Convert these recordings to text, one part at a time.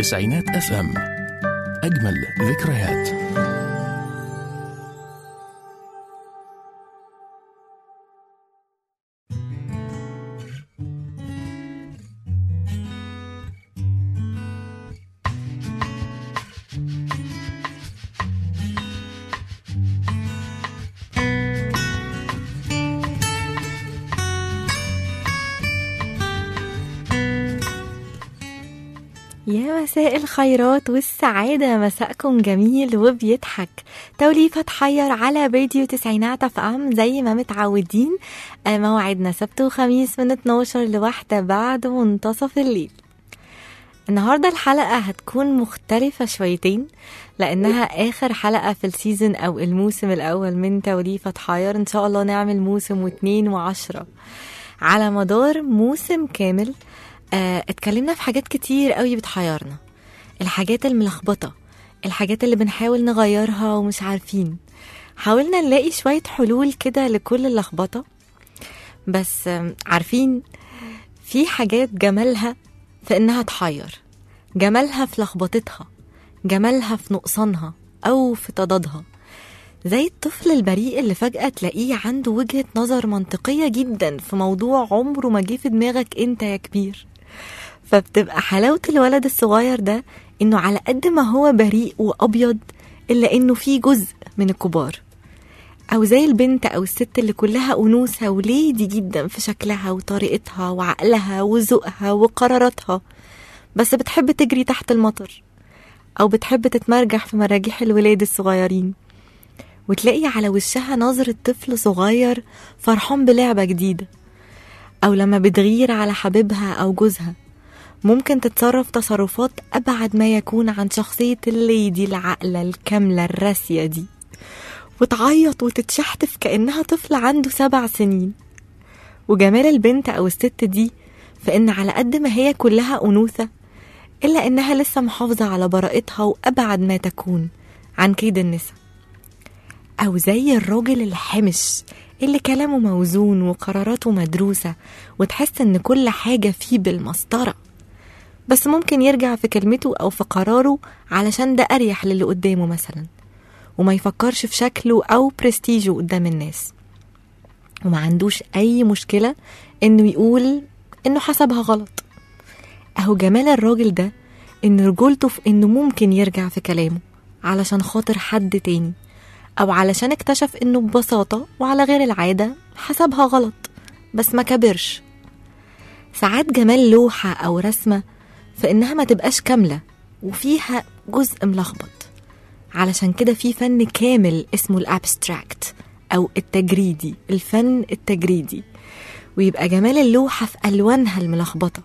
تسعينات اف ام اجمل ذكريات يا مساء الخيرات والسعادة مساءكم جميل وبيضحك توليفة حير على راديو تسعينات اف ام زي ما متعودين آه، موعدنا سبت وخميس من 12 لواحدة بعد منتصف الليل النهاردة الحلقة هتكون مختلفة شويتين لأنها آخر حلقة في السيزون أو الموسم الأول من توليفة حير إن شاء الله نعمل موسم واتنين وعشرة على مدار موسم كامل آه، اتكلمنا في حاجات كتير قوي بتحيرنا الحاجات الملخبطة الحاجات اللي بنحاول نغيرها ومش عارفين حاولنا نلاقي شوية حلول كده لكل اللخبطة بس آم، عارفين في حاجات جمالها في إنها تحير جمالها في لخبطتها جمالها في نقصانها أو في تضادها زي الطفل البريء اللي فجأة تلاقيه عنده وجهة نظر منطقية جدا في موضوع عمره ما جه في دماغك انت يا كبير فبتبقى حلاوة الولد الصغير ده انه على قد ما هو بريء وابيض الا انه فيه جزء من الكبار او زي البنت او الست اللي كلها انوثة وليدي جدا في شكلها وطريقتها وعقلها وذوقها وقراراتها بس بتحب تجري تحت المطر او بتحب تتمرجح في مراجيح الولاد الصغيرين وتلاقي على وشها نظرة طفل صغير فرحان بلعبة جديدة أو لما بتغير على حبيبها أو جوزها ممكن تتصرف تصرفات أبعد ما يكون عن شخصية الليدي العاقلة الكاملة الراسية دي وتعيط وتتشحتف كأنها طفل عنده سبع سنين وجمال البنت أو الست دي فإن على قد ما هي كلها أنوثة إلا إنها لسه محافظة على براءتها وأبعد ما تكون عن كيد النساء أو زي الراجل الحمش اللي كلامه موزون وقراراته مدروسة وتحس إن كل حاجة فيه بالمسطرة بس ممكن يرجع في كلمته أو في قراره علشان ده أريح للي قدامه مثلا وما يفكرش في شكله أو برستيجه قدام الناس وما عندوش أي مشكلة إنه يقول إنه حسبها غلط أهو جمال الراجل ده إن رجولته في إنه ممكن يرجع في كلامه علشان خاطر حد تاني أو علشان اكتشف إنه ببساطة وعلى غير العادة حسبها غلط بس ما كبرش ساعات جمال لوحة أو رسمة فإنها ما تبقاش كاملة وفيها جزء ملخبط علشان كده في فن كامل اسمه الابستراكت أو التجريدي الفن التجريدي ويبقى جمال اللوحة في ألوانها الملخبطة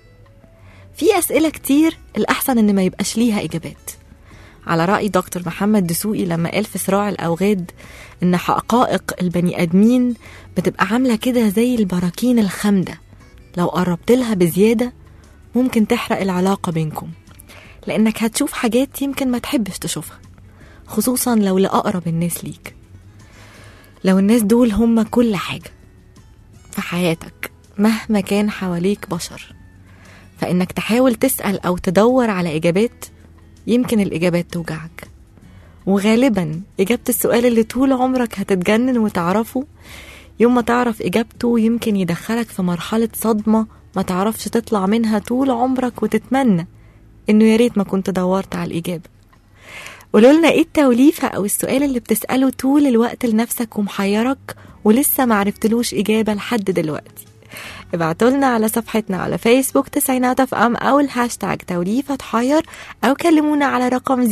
في أسئلة كتير الأحسن إن ما يبقاش ليها إجابات على رأي دكتور محمد دسوقي لما قال في صراع الأوغاد إن حقائق البني آدمين بتبقى عاملة كده زي البراكين الخامدة لو قربت لها بزيادة ممكن تحرق العلاقة بينكم لأنك هتشوف حاجات يمكن ما تحبش تشوفها خصوصا لو لأقرب الناس ليك لو الناس دول هم كل حاجة في حياتك مهما كان حواليك بشر فإنك تحاول تسأل أو تدور على إجابات يمكن الإجابات توجعك وغالبا إجابة السؤال اللي طول عمرك هتتجنن وتعرفه يوم ما تعرف إجابته يمكن يدخلك في مرحلة صدمة ما تعرفش تطلع منها طول عمرك وتتمنى إنه يا ريت ما كنت دورت على الإجابة قولوا لنا إيه التوليفة أو السؤال اللي بتسأله طول الوقت لنفسك ومحيرك ولسه معرفتلوش إجابة لحد دلوقتي ابعتوا لنا على صفحتنا على فيسبوك تسعينات اف ام او الهاشتاج توليفة حير او كلمونا على رقم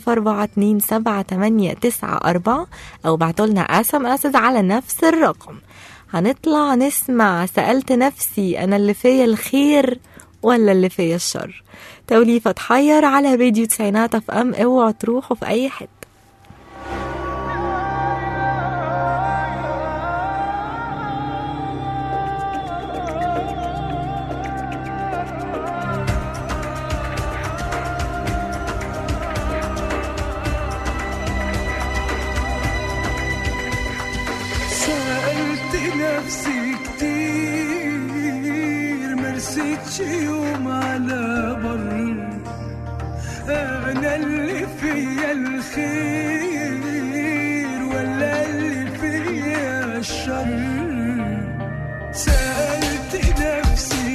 004278894 او ابعتوا لنا اس ام اس على نفس الرقم هنطلع نسمع سألت نفسي انا اللي فيا الخير ولا اللي فيا الشر توليفة حير على راديو تسعينات اف ام اوعوا تروحوا في اي حته سألت نفسي كتير مرستش يوم على بر انا اللي فيا الخير ولا اللي فيا الشر سألت نفسي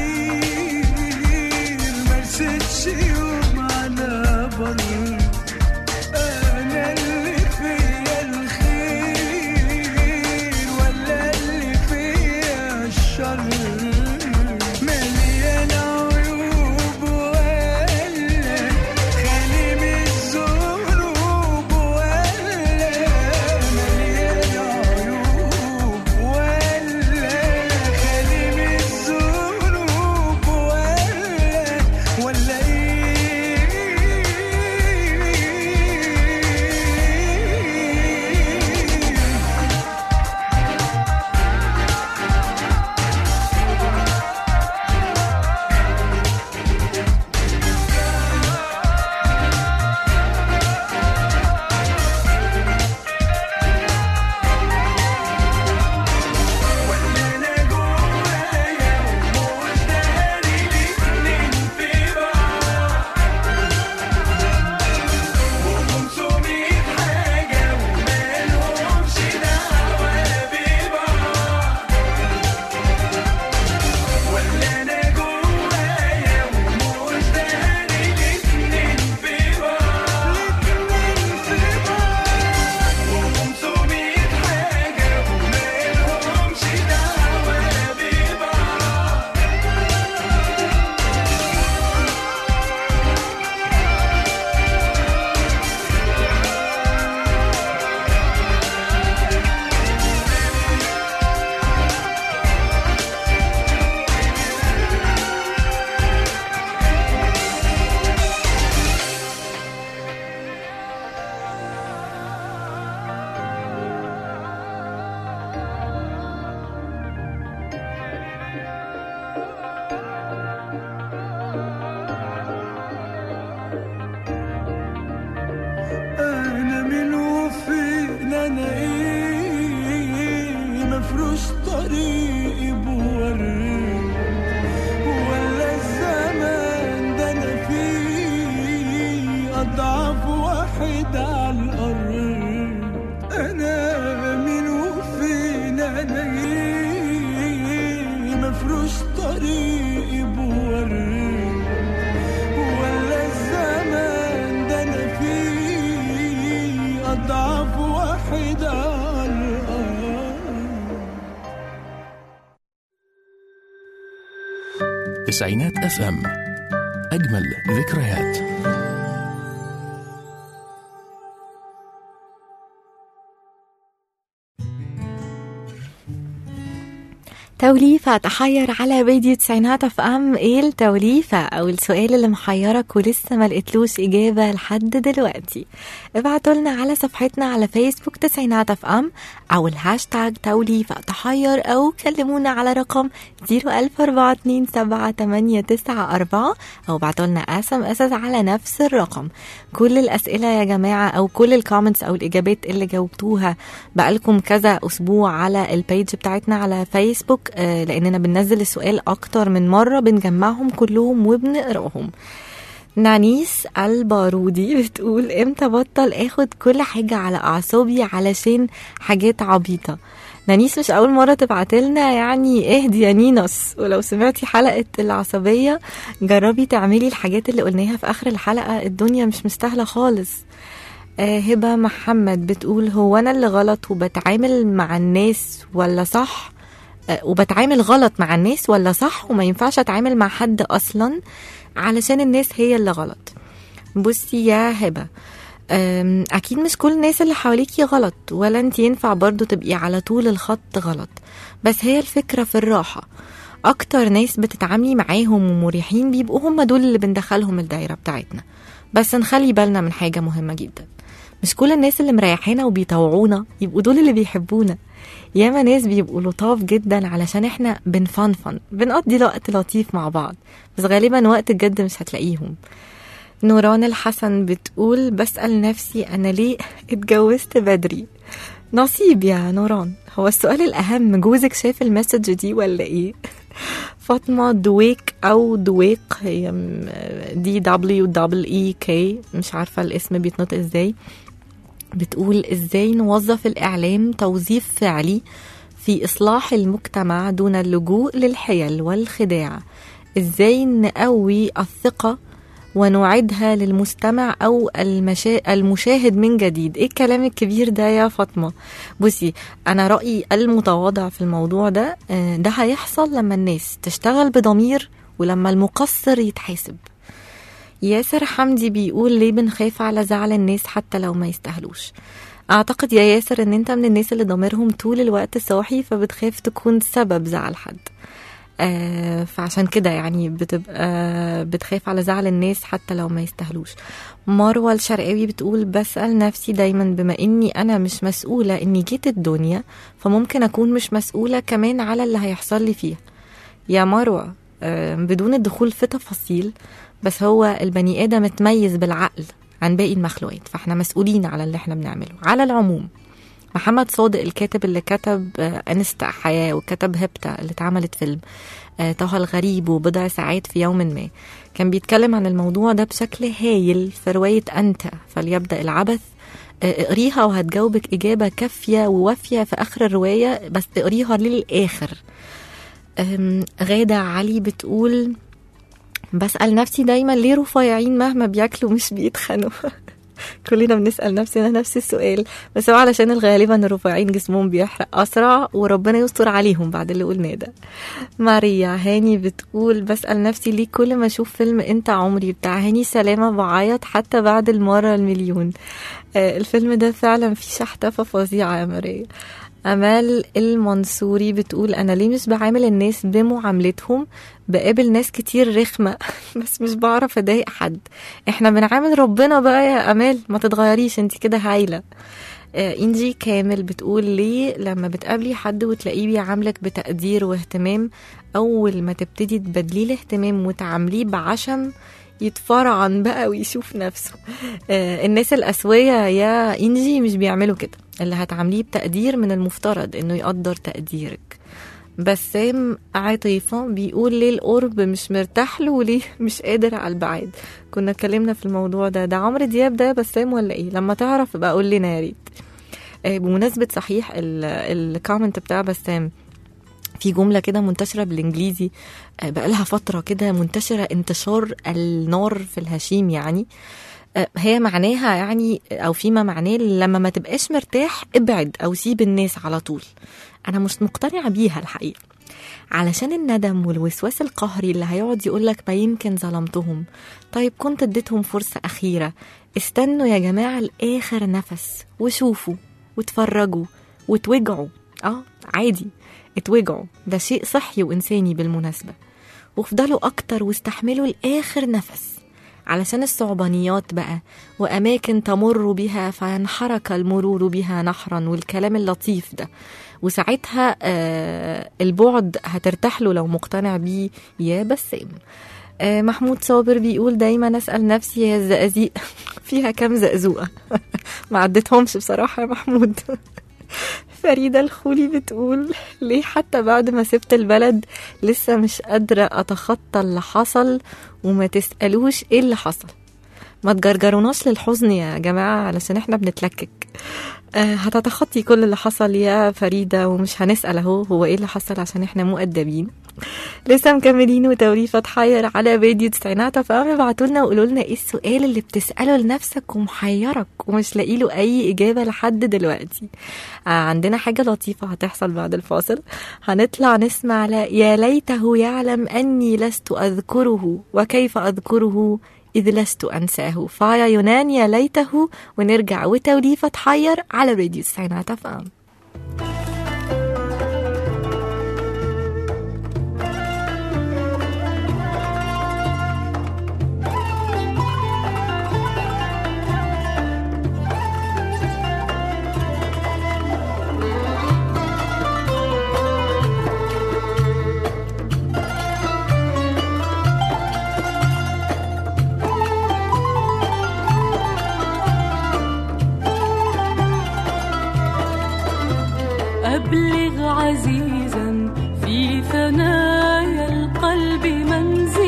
كتير مرستش يوم على بر أنا اللي فيا الخير ولا اللي فيا الشر مليان عيوب ولا خالي من الذنوب ولا مليان عيوب ولا خالي من الذنوب ولا ولا ايه انا جوايا ومش داري الاتنين في بعض وخمسمية حاجة ومالهمش دعوة ببعض ولا انا جوايا ومش داري الاتنين في بعض الاتنين في بعض وخمسمية حاجة ومالهمش دعوة ببعض انا من وفين انا ايه مفروش طريقي بورد ولا الزمان ده انا فيه اضعف واحد على الارض انا من وفين انا ايه مفروش طريقي بورد ولا الزمان ده انا فيه اضعف واحد على الارض تسعينات اف ام اجمل ذكريات توليفة تحير على فيديو تسعينات اف ام ايه التوليفة او السؤال اللي محيرك ولسه ما لقيتلوش اجابة لحد دلوقتي ابعتوا لنا على صفحتنا على فيسبوك تسعينات اف ام او الهاشتاج توليفة تحير او كلمونا على رقم 004278994 او ابعتوا لنا اس ام اس على نفس الرقم كل الاسئلة يا جماعة او كل الكومنتس او الاجابات اللي جاوبتوها بقالكم كذا اسبوع على البيج بتاعتنا على فيسبوك آه، لاننا بننزل السؤال اكتر من مرة بنجمعهم كلهم وبنقراهم نانيس البارودي بتقول امتى بطل اخد كل حاجة على اعصابي علشان حاجات عبيطة نانيس مش اول مرة تبعتلنا يعني اهدي يا نينوس ولو سمعتي حلقة العصبية جربي تعملي الحاجات اللي قلناها في اخر الحلقة الدنيا مش مستاهلة خالص آه، هبة محمد بتقول هو أنا اللي غلط وبتعامل مع الناس ولا صح آه، وبتعامل غلط مع الناس ولا صح وما ينفعش أتعامل مع حد أصلا علشان الناس هي اللي غلط بصي يا هبة أم، أكيد مش كل الناس اللي حواليكي غلط ولا انت ينفع برضو تبقي على طول الخط غلط بس هي الفكرة في الراحة أكتر ناس بتتعاملي معاهم ومريحين بيبقوا هم دول اللي بندخلهم الدايرة بتاعتنا بس نخلي بالنا من حاجة مهمة جدا مش كل الناس اللي مريحانا وبيطوعونا يبقوا دول اللي بيحبونا ياما ناس بيبقوا لطاف جدا علشان احنا بنفنفن بنقضي وقت لطيف مع بعض بس غالبا وقت الجد مش هتلاقيهم نوران الحسن بتقول بسأل نفسي أنا ليه اتجوزت بدري نصيب يا نوران هو السؤال الأهم جوزك شاف المسج دي ولا إيه فاطمة دويك أو دويق هي دي دبليو دبل اي كي مش عارفة الاسم بيتنطق ازاي بتقول ازاي نوظف الإعلام توظيف فعلي في إصلاح المجتمع دون اللجوء للحيل والخداع ازاي نقوي الثقة ونعيدها للمستمع أو المشا... المشاهد من جديد إيه الكلام الكبير ده يا فاطمة بصي أنا رأيي المتواضع في الموضوع ده آه، ده هيحصل لما الناس تشتغل بضمير ولما المقصر يتحاسب ياسر حمدي بيقول ليه بنخاف على زعل الناس حتى لو ما يستاهلوش اعتقد يا ياسر ان انت من الناس اللي ضميرهم طول الوقت صاحي فبتخاف تكون سبب زعل حد آه فعشان كده يعني بتبقى بتخاف على زعل الناس حتى لو ما يستاهلوش مروة الشرقاوي بتقول بسأل نفسي دايما بما اني انا مش مسؤولة اني جيت الدنيا فممكن اكون مش مسؤولة كمان على اللي هيحصل لي فيها يا مروة آه بدون الدخول في تفاصيل بس هو البني ادم اتميز بالعقل عن باقي المخلوقات فاحنا مسؤولين على اللي احنا بنعمله على العموم محمد صادق الكاتب اللي كتب آه، انستا حياة وكتب هبتة اللي اتعملت فيلم آه، طه الغريب وبضع ساعات في يوم ما كان بيتكلم عن الموضوع ده بشكل هايل في رواية أنت فليبدأ العبث آه، اقريها وهتجاوبك إجابة كافية ووافية في آخر الرواية بس اقريها للآخر أم، غادة علي بتقول بسأل نفسي دايما ليه رفيعين مهما بياكلوا مش بيتخنوا كلنا بنسأل نفسنا نفس السؤال بس هو علشان غالبا الرفيعين جسمهم بيحرق أسرع وربنا يستر عليهم بعد اللي قلناه ده ماريا هاني بتقول بسأل نفسي ليه كل ما أشوف فيلم أنت عمري بتاع هاني سلامة بعيط حتى بعد المرة المليون آه، الفيلم ده فعلا فيه شحتفة فظيعة يا ماريا أمال المنصوري بتقول أنا ليه مش بعامل الناس بمعاملتهم بقابل ناس كتير رخمة بس مش بعرف أضايق حد احنا بنعامل ربنا بقى يا أمال ما تتغيريش انت كده هايلة آه، إنجي كامل بتقول ليه لما بتقابلي حد وتلاقيه بيعاملك بتقدير واهتمام أول ما تبتدي تبدليه الاهتمام وتعامليه بعشم يتفرعن بقى ويشوف نفسه آه، الناس الأسوية يا إنجي مش بيعملوا كده اللي هتعامليه بتقدير من المفترض إنه يقدر تقديرك بسام عطيفة بيقول ليه القرب مش مرتاح له وليه مش قادر على البعاد كنا اتكلمنا في الموضوع ده ده عمرو دياب ده يا بسام ولا ايه لما تعرف بقى قول لنا يا ريت آه، بمناسبة صحيح الكومنت بتاع بسام في جملة كده منتشرة بالإنجليزي آه، بقالها فترة كده منتشرة انتشار النار في الهشيم يعني آه، هي معناها يعني أو فيما معناه لما ما تبقاش مرتاح ابعد أو سيب الناس على طول أنا مش مقتنعة بيها الحقيقة علشان الندم والوسواس القهري اللي هيقعد يقولك ما يمكن ظلمتهم طيب كنت اديتهم فرصة أخيرة استنوا يا جماعة لآخر نفس وشوفوا وتفرجوا وتوجعوا اه عادي اتوجعوا ده شيء صحي وإنساني بالمناسبة وافضلوا أكتر واستحملوا لآخر نفس علشان الصعبانيات بقى وأماكن تمر بها فينحرك المرور بها نحرا والكلام اللطيف ده وساعتها آه البعد هترتاح له لو مقتنع بيه يا بسام آه محمود صابر بيقول دايما اسال نفسي يا الزقازيق فيها كام زقزوقه ما عدتهمش بصراحه يا محمود فريدة الخولي بتقول ليه حتى بعد ما سبت البلد لسه مش قادرة أتخطى اللي حصل وما تسألوش إيه اللي حصل ما تجرجروناش للحزن يا جماعة علشان احنا بنتلكك آه، هتتخطي كل اللي حصل يا فريدة ومش هنسأل اهو هو ايه اللي حصل عشان احنا مؤدبين لسه مكملين وتوليفة تحير على فيديو تسعينات فقام ابعتوا لنا وقولوا لنا ايه السؤال اللي بتسأله لنفسك ومحيرك ومش لاقي له اي اجابة لحد دلوقتي آه عندنا حاجة لطيفة هتحصل بعد الفاصل هنطلع نسمع لا يا ليته يعلم اني لست اذكره وكيف اذكره إذ لست أنساه فايا يونان يا ليته ونرجع وتوليفة تحير على راديو تسعينات اف ام أبلغ عزيزا في ثنايا القلب منزلا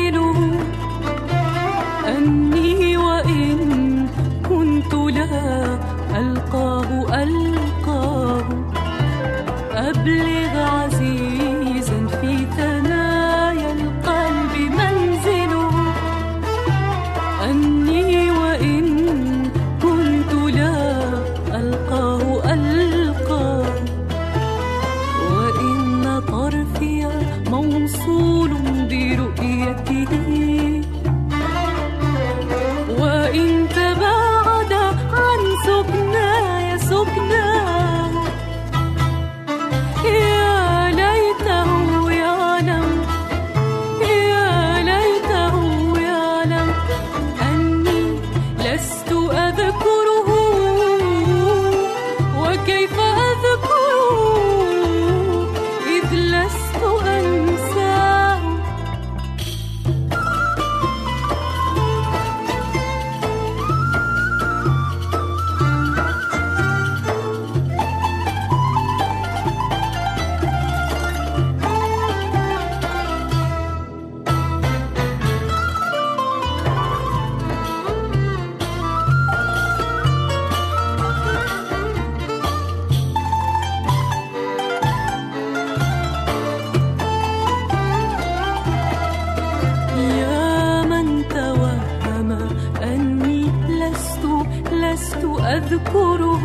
أبلغ عزيزا في ثنايا القلب منزله أني وإن كنت لا ألقاه ألقاه وإن طرفي موصول برؤيته وإن تباعد عن سكناي سكناه يا ليته يعلم يا ليته يعلم أني لست أذكره وكيف أذكره إذ لست أنساه يا من توهم أني لست لست أذكره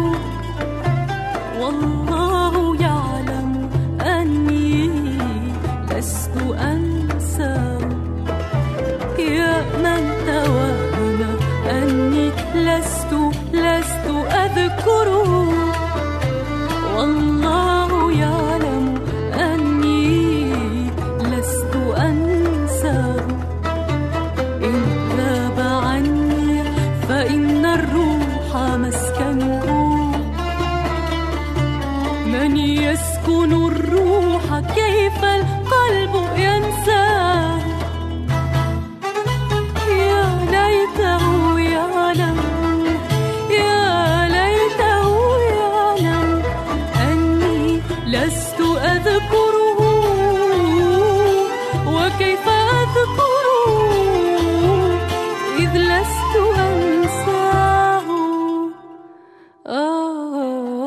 والله يعلم أني لست أنساه يا من توهم أني لست لست أذكره والله يعلم أني لست أنساه إن غاب عني فإن الروح مسكنه من يسكن الروح كيف القلب ينساه يا ليته يعلم يا ليته يعلم أني لست أذكره وكيف أذكره إذ لست أنساه آه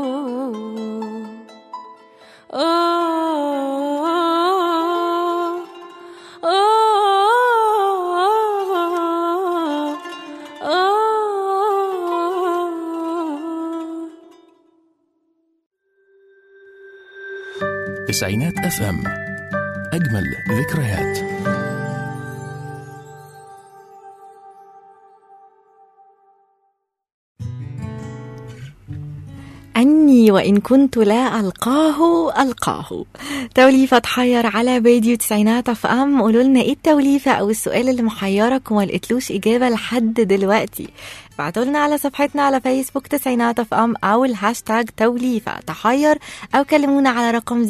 آه آه آه تسعينات اف ام اجمل ذكريات أني وإن كنت لا ألقاه ألقاه توليفة تحير على راديو تسعينات اف ام قولوا لنا ايه التوليفة أو السؤال اللي محيرك وما لقيتلوش إجابة لحد دلوقتي ابعتوا لنا على صفحتنا على فيسبوك تسعينات اف ام أو الهاشتاج توليفة تحير أو كلمونا على رقم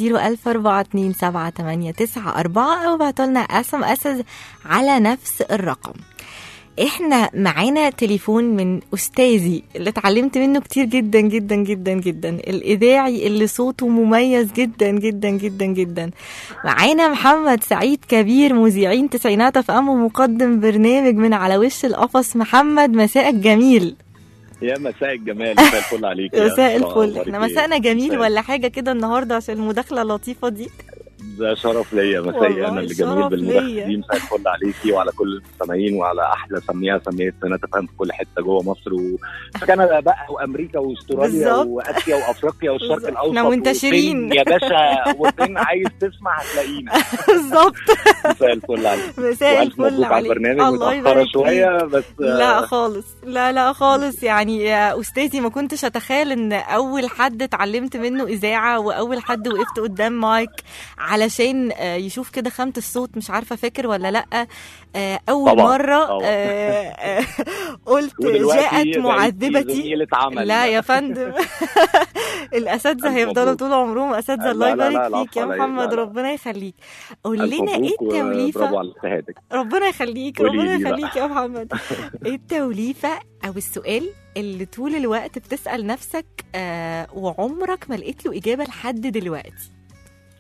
014278994 أو ابعتوا لنا اس ام اس على نفس الرقم احنا معانا تليفون من استاذي اللي اتعلمت منه كتير جدا جدا جدا جدا الاذاعي اللي صوته مميز جدا جدا جدا جدا معانا محمد سعيد كبير مذيعين تسعينات اف ام ومقدم برنامج من على وش القفص محمد مساءك جميل يا مساء الجمال مساء الفل عليك يا مساء أسرى. الفل أخبارك احنا إيه؟ مساءنا جميل مساء. ولا حاجه كده النهارده عشان المداخله اللطيفه دي ده شرف ليا مسائي والله انا اللي شرف جميل بالمداخله ليا. دي مساء الفل عليكي وعلى كل المستمعين وعلى احلى سميها سميه سنه تفهم في كل حته جوه مصر وكندا بقى وامريكا واستراليا بالظبط. واسيا وافريقيا والشرق بالظبط. الاوسط إحنا منتشرين. وفين يا باشا وفين عايز تسمع هتلاقينا بالظبط مساء الفل عليك مساء والف الفل مبروك على عليك البرنامج الله متاخره يبارك فيك. شويه بس لا خالص لا لا خالص يعني يا استاذي ما كنتش اتخيل ان اول حد اتعلمت منه اذاعه واول حد وقفت قدام مايك علشان آه، يشوف كده خامه الصوت مش عارفه فاكر ولا لا آه، اول طبعاً، مره طبعاً. آه، آه، قلت ودلوقتي جاءت بقيتي معذبتي زميلة عمل لا يا فندم الاساتذه ألف هيفضلوا مبروك. طول عمرهم اساتذه الله لا، لا، لا، يبارك العفو فيك يا عليا. محمد لا، لا. ربنا يخليك قول ألف لنا ايه مبروك التوليفه وبرافو على اجتهادك ربنا يخليك قولي ربنا لي بقى. يخليك يا محمد ايه التوليفة او السؤال اللي طول الوقت بتسأل نفسك آه وعمرك ما لقيت له إجابة لحد دلوقتي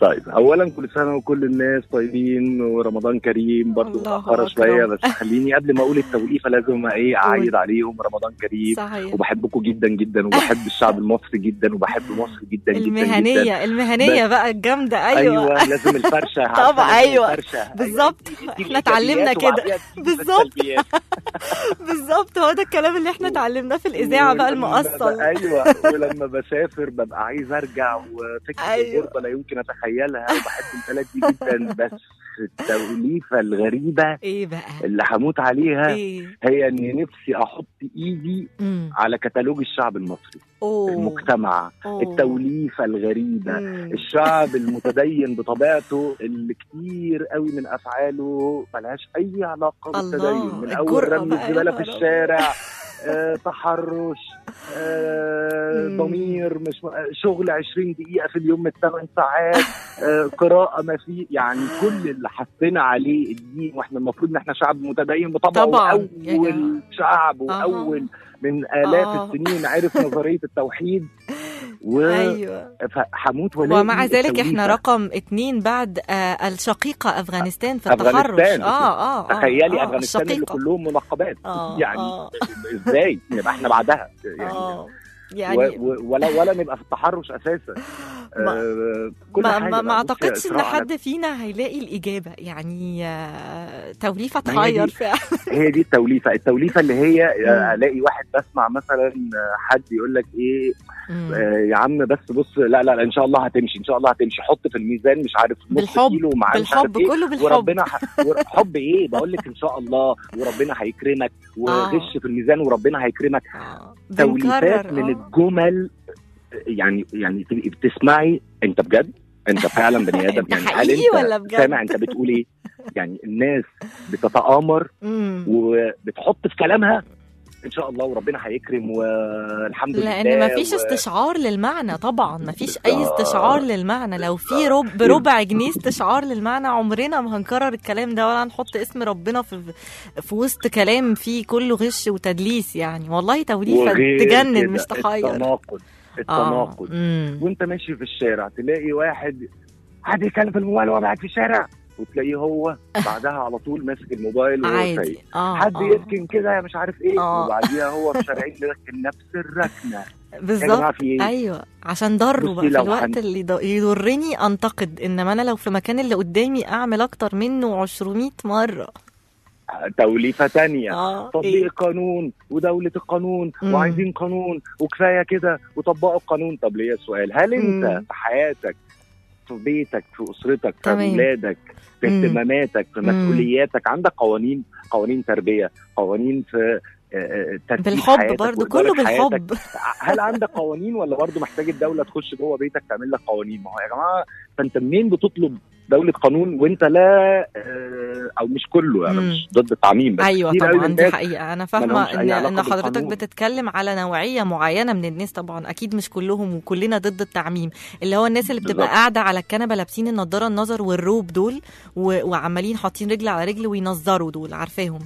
طيب اولا كل سنه وكل الناس طيبين ورمضان كريم برضه الله متاخره أكبر. شويه بس خليني قبل ما اقول التوليفه لازم ايه اعيد عليهم رمضان كريم صحيح وبحبكم جدا جدا وبحب الشعب المصري جدا وبحب مصر جدا جدا جدا المهنيه المهنيه بقى الجامده ايوه, ايوه لازم الفرشه طبعا، عارفة لازم أيوة. الفرشة. بالظبط. أيوة. دي- دي إحنا اتعلمنا الإيجابيات كده. وبعديها تيجي بالظبط. السلبيات. بالظبط هو ده الكلام اللي احنا اتعلمناه في الاذاعه بقى ولما المقصل ب- ايوه ولما بسافر ببقى عايز ارجع وفكره أيوة. الغربه لا يمكن اتخيلها وبحب البلد دي جدا بس التوليفه الغريبه ايه بقى اللي هموت عليها ايه هي ان نفسي احط ايدي مم. على كتالوج الشعب المصري اوه المجتمع أوه. التوليفه الغريبه مم. الشعب المتدين بطبيعته اللي كتير قوي من افعاله ملهاش اي علاقه الله، بالتدين من اول الجرأة رمي بقى يا الزباله في نهار الشارع آه، تحرش آه، مم. ضمير مش م- آه، شغل 20 دقيقه في اليوم من 8 ساعات آه، قراءه ما في يعني كل اللي حسينا عليه الدين واحنا المفروض ان احنا شعب متدين بطبعه طبعاً، اول يا جماعة. شعب أها. واول من الاف آه. السنين عرف نظريه التوحيد ايوه وحموت ولاقي ومع ذلك احنا التوليفة. رقم اتنين بعد آه الشقيقة افغانستان في أفغانستان. التحرش اه اه آه، تخيلي آه افغانستان اللي الشقيقة. كلهم منقبات آه، يعني آه. ازاي نبقى احنا بعدها يعني اه و يعني و ولا ولا نبقى في التحرش اساسا ما- آه كل ما, حاجة ما, بقى. ما بصي يا اعتقدش ان إسراء، حد فينا هيلاقي الاجابه يعني آه، توليفه ما هي تحير دي- فعلا هي دي التوليفه التوليفه اللي هي مم. آه، الاقي واحد بسمع مثلا آه، حد يقول لك ايه مم. آه يا عم بس بص لا لا لا ان شاء الله هتمشي ان شاء الله هتمشي حط في الميزان مش عارف نص بالحب، كيلو ومعاه مش عارف بالحب إيه كله بالحب وربنا ح... ور- حب ايه بقول لك ان شاء الله وربنا هيكرمك وغش في الميزان وربنا هيكرمك آه. توليفات بنكرر من آه. الجمل يعني يعني تبقي بتسمعي انت بجد انت فعلا بني ادم أنت يعني هل حقيقي انت ولا بجد؟ سامع انت بتقول ايه يعني الناس بتتآمر مم. وبتحط في كلامها ان شاء الله وربنا هيكرم والحمد لله لان ما فيش و- استشعار للمعنى طبعا ما فيش اي بالظبط. استشعار للمعنى لو في رب بربع جنيه استشعار للمعنى عمرنا ما هنكرر الكلام ده ولا هنحط اسم ربنا في في وسط كلام فيه كله غش وتدليس يعني والله توليفه وغير تجنن كده مش تحير التناقض التناقض مم. وانت ماشي في الشارع تلاقي واحد قاعد يتكلم في الموبايل وهو قاعد في الشارع وتلاقيه هو بعدها على طول ماسك الموبايل وهو عادي سايق اه حد آه. يركن كده مش عارف ايه آه. وبعديها هو في شارعين يركن نفس الركنه يا بالظبط جماعه في ايه؟ ايوه عشان ضره بصي بقى في لو الوقت هن- اللي يض- يضرني انتقد انما انا لو في مكان اللي قدامي اعمل اكتر منه 200 مره توليفه تانية اه تطبيق إيه؟ القانون ودولة القانون مم. وعايزين قانون وكفاية كده وطبقوا القانون طب ليه السؤال هل انت مم. في حياتك في بيتك في أسرتك في تمام. أولادك في مم. اهتماماتك في مم. مسؤولياتك عندك قوانين قوانين تربية قوانين في آه، آه، ترتيب بالحب حياتك برضو وإدارة كله حياتك. بالحب هل عندك قوانين ولا برضه محتاج الدولة تخش جوه بيتك تعمل لك قوانين ما هو يا جماعة فأنت منين بتطلب دولة قانون وانت لا آه، او مش كله انا مم. مش ضد التعميم بس ايوه كتير قوي طبعا من دي الناس حقيقه انا ما فاهمه لهمش أي ان علاقة ان حضرتك بالقانون. بتتكلم على نوعيه معينه من الناس طبعا اكيد مش كلهم وكلنا ضد التعميم اللي هو الناس اللي بتبقى بالظبط. قاعده على الكنبه لابسين النضاره النظر والروب دول و... وعمالين حاطين رجل على رجل وينظروا دول عارفاهم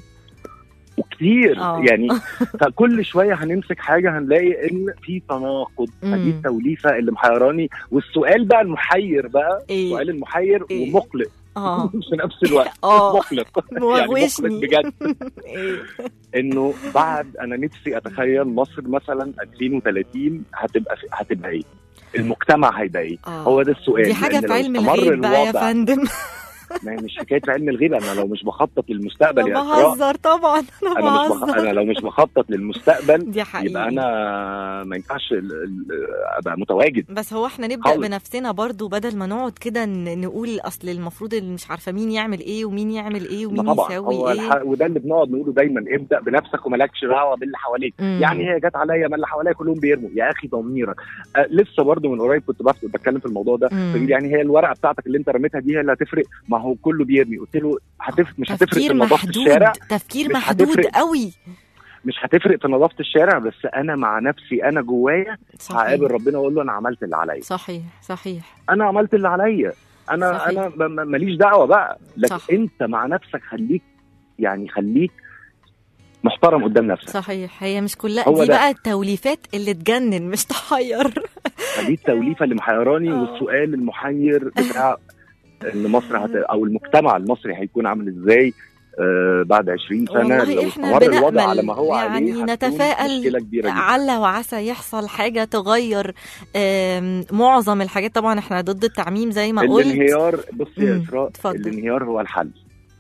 وكتير آه. يعني فكل شويه هنمسك حاجه هنلاقي ان في تناقض مم. فدي التوليفه اللي محيراني والسؤال بقى المحير بقى إيه؟ السؤال المحير إيه؟ ومقلق اه في نفس الوقت آه. مقلق يعني مقلق موغوشني بجد إيه؟ انه بعد انا نفسي اتخيل مصر مثلا 2030 هتبقى في هتبقى ايه؟ المجتمع هيبقى ايه؟ آه. هو ده السؤال دي حاجه لأن في لو علم استمر الغيب بقى يا الوضع- فندم ما هي مش حكايه علم الغيب انا لو مش بخطط للمستقبل انا يا اسراء بهزر طبعا انا انا مش بخ... بهزر انا لو مش بخطط للمستقبل دي حقيقة يبقى انا ما ينفعش ال- ال- ابقى متواجد بس هو احنا نبدا خالص. بنفسنا برضو بدل ما نقعد كده ن- نقول اصل المفروض اللي مش عارفه مين يعمل ايه ومين يعمل ايه ما ومين طبعا يسوي هو ايه الح... وده اللي بنقعد نقوله دايما ابدا بنفسك ومالكش دعوه باللي حواليك مم. يعني هي جت عليا ما اللي حواليا كلهم بيرموا يا اخي ضميرك آه لسه برضو من قريب كنت بف- بتكلم في الموضوع ده مم. فبيقول يعني هي الورقه بتاعتك اللي انت رميتها دي هي اللي هتفرق ما هو كله بيرمي قلت له هتف... مش هتفرق في تفكير نظافه محدود الشارع تفكير مش محدود هتفرق. قوي مش هتفرق في نظافه الشارع بس انا مع نفسي انا جوايا صحيح هقابل ربنا واقول له انا عملت اللي عليا صحيح صحيح انا عملت اللي عليا انا صحيح. انا م- م- ماليش دعوه بقى لكن صح. انت مع نفسك خليك يعني خليك محترم قدام نفسك صحيح هي مش كلها هو دي ده. بقى التوليفات اللي تجنن مش تحير فدي التوليفه اللي محيراني آه. والسؤال المحير بتاع ان مصر هت... او المجتمع المصري هيكون عامل ازاي آه بعد 20 سنه والله لو إحنا استمر الوضع بنأمل على ما هو يعني عليه هتكون نتفائل مشكله كبيره جدا عل وعسى يحصل حاجة تغير آم، معظم الحاجات طبعا احنا ضد التعميم زي ما قلت الانهيار بصي يا مم، اسراء اتفضل. الانهيار هو الحل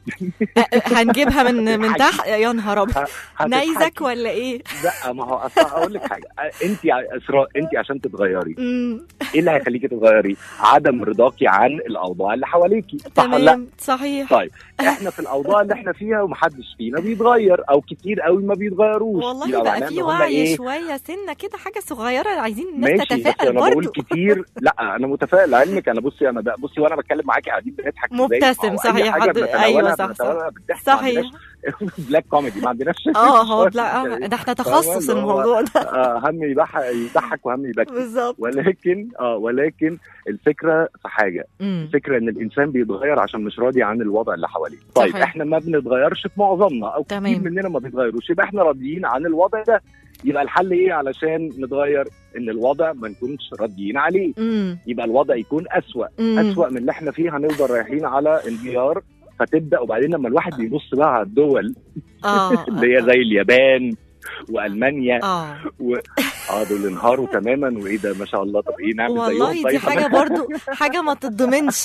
أ- هنجيبها من من تحت يا نهار ابيض هتضحكي. نيزك ولا ايه؟ لا ما هو اصل اقول لك حاجه انت يا اسراء انت عشان تتغيري مم، ايه اللي هيخليكي تتغيري؟ عدم رضاكي عن الاوضاع اللي حواليكي صح ولا لا؟ تمام صحيح طيب احنا في الاوضاع اللي احنا فيها ومحدش فينا بيتغير او كتير قوي ما بيتغيروش والله يبقى بقى معناه في إن هم وعي إيه؟ شويه سنه كده حاجه صغيره عايزين الناس ماشي بس تتفائل انا بقول برضه كتير لا انا متفائل لعلمك انا بصي انا ب- بصي وانا بتكلم معاكي قاعدين بنضحك إزاي؟ مبتسم، ما هو صحيح. أي حاجة حد- بنتناولها أيوة، صح، بنتناولها بالضحك، ما صحيح عندناش بلاك كوميدي ما عندناش اه هو لا يعني آه، ده احنا تخصص فاهمة؟ اللي هو- الموضوع ده آه، هم يضحك يضحك وهم يبكي بالظبط ولكن اه ولكن الفكره في حاجه مم. الفكره ان الانسان بيتغير عشان مش راضي عن الوضع اللي حواليه طيب صحيح. احنا ما بنتغيرش في معظمنا او كتير تمام. مننا ما بيتغيروش يبقى احنا راضيين عن الوضع ده يبقى الحل ايه علشان نتغير ان الوضع ما نكونش راضيين عليه مم. يبقى الوضع يكون اسوأ مم. اسوأ من اللي احنا فيه هنفضل رايحين على انهيار فتبدا وبعدين لما الواحد بيبص بقى على الدول اه اللي هي زي اليابان والمانيا اه و... اه دول انهاروا تماما وايه ده ما شاء الله طب ايه نعمل والله زيهم دي طيب حاجه برضو حاجه ما تضمنش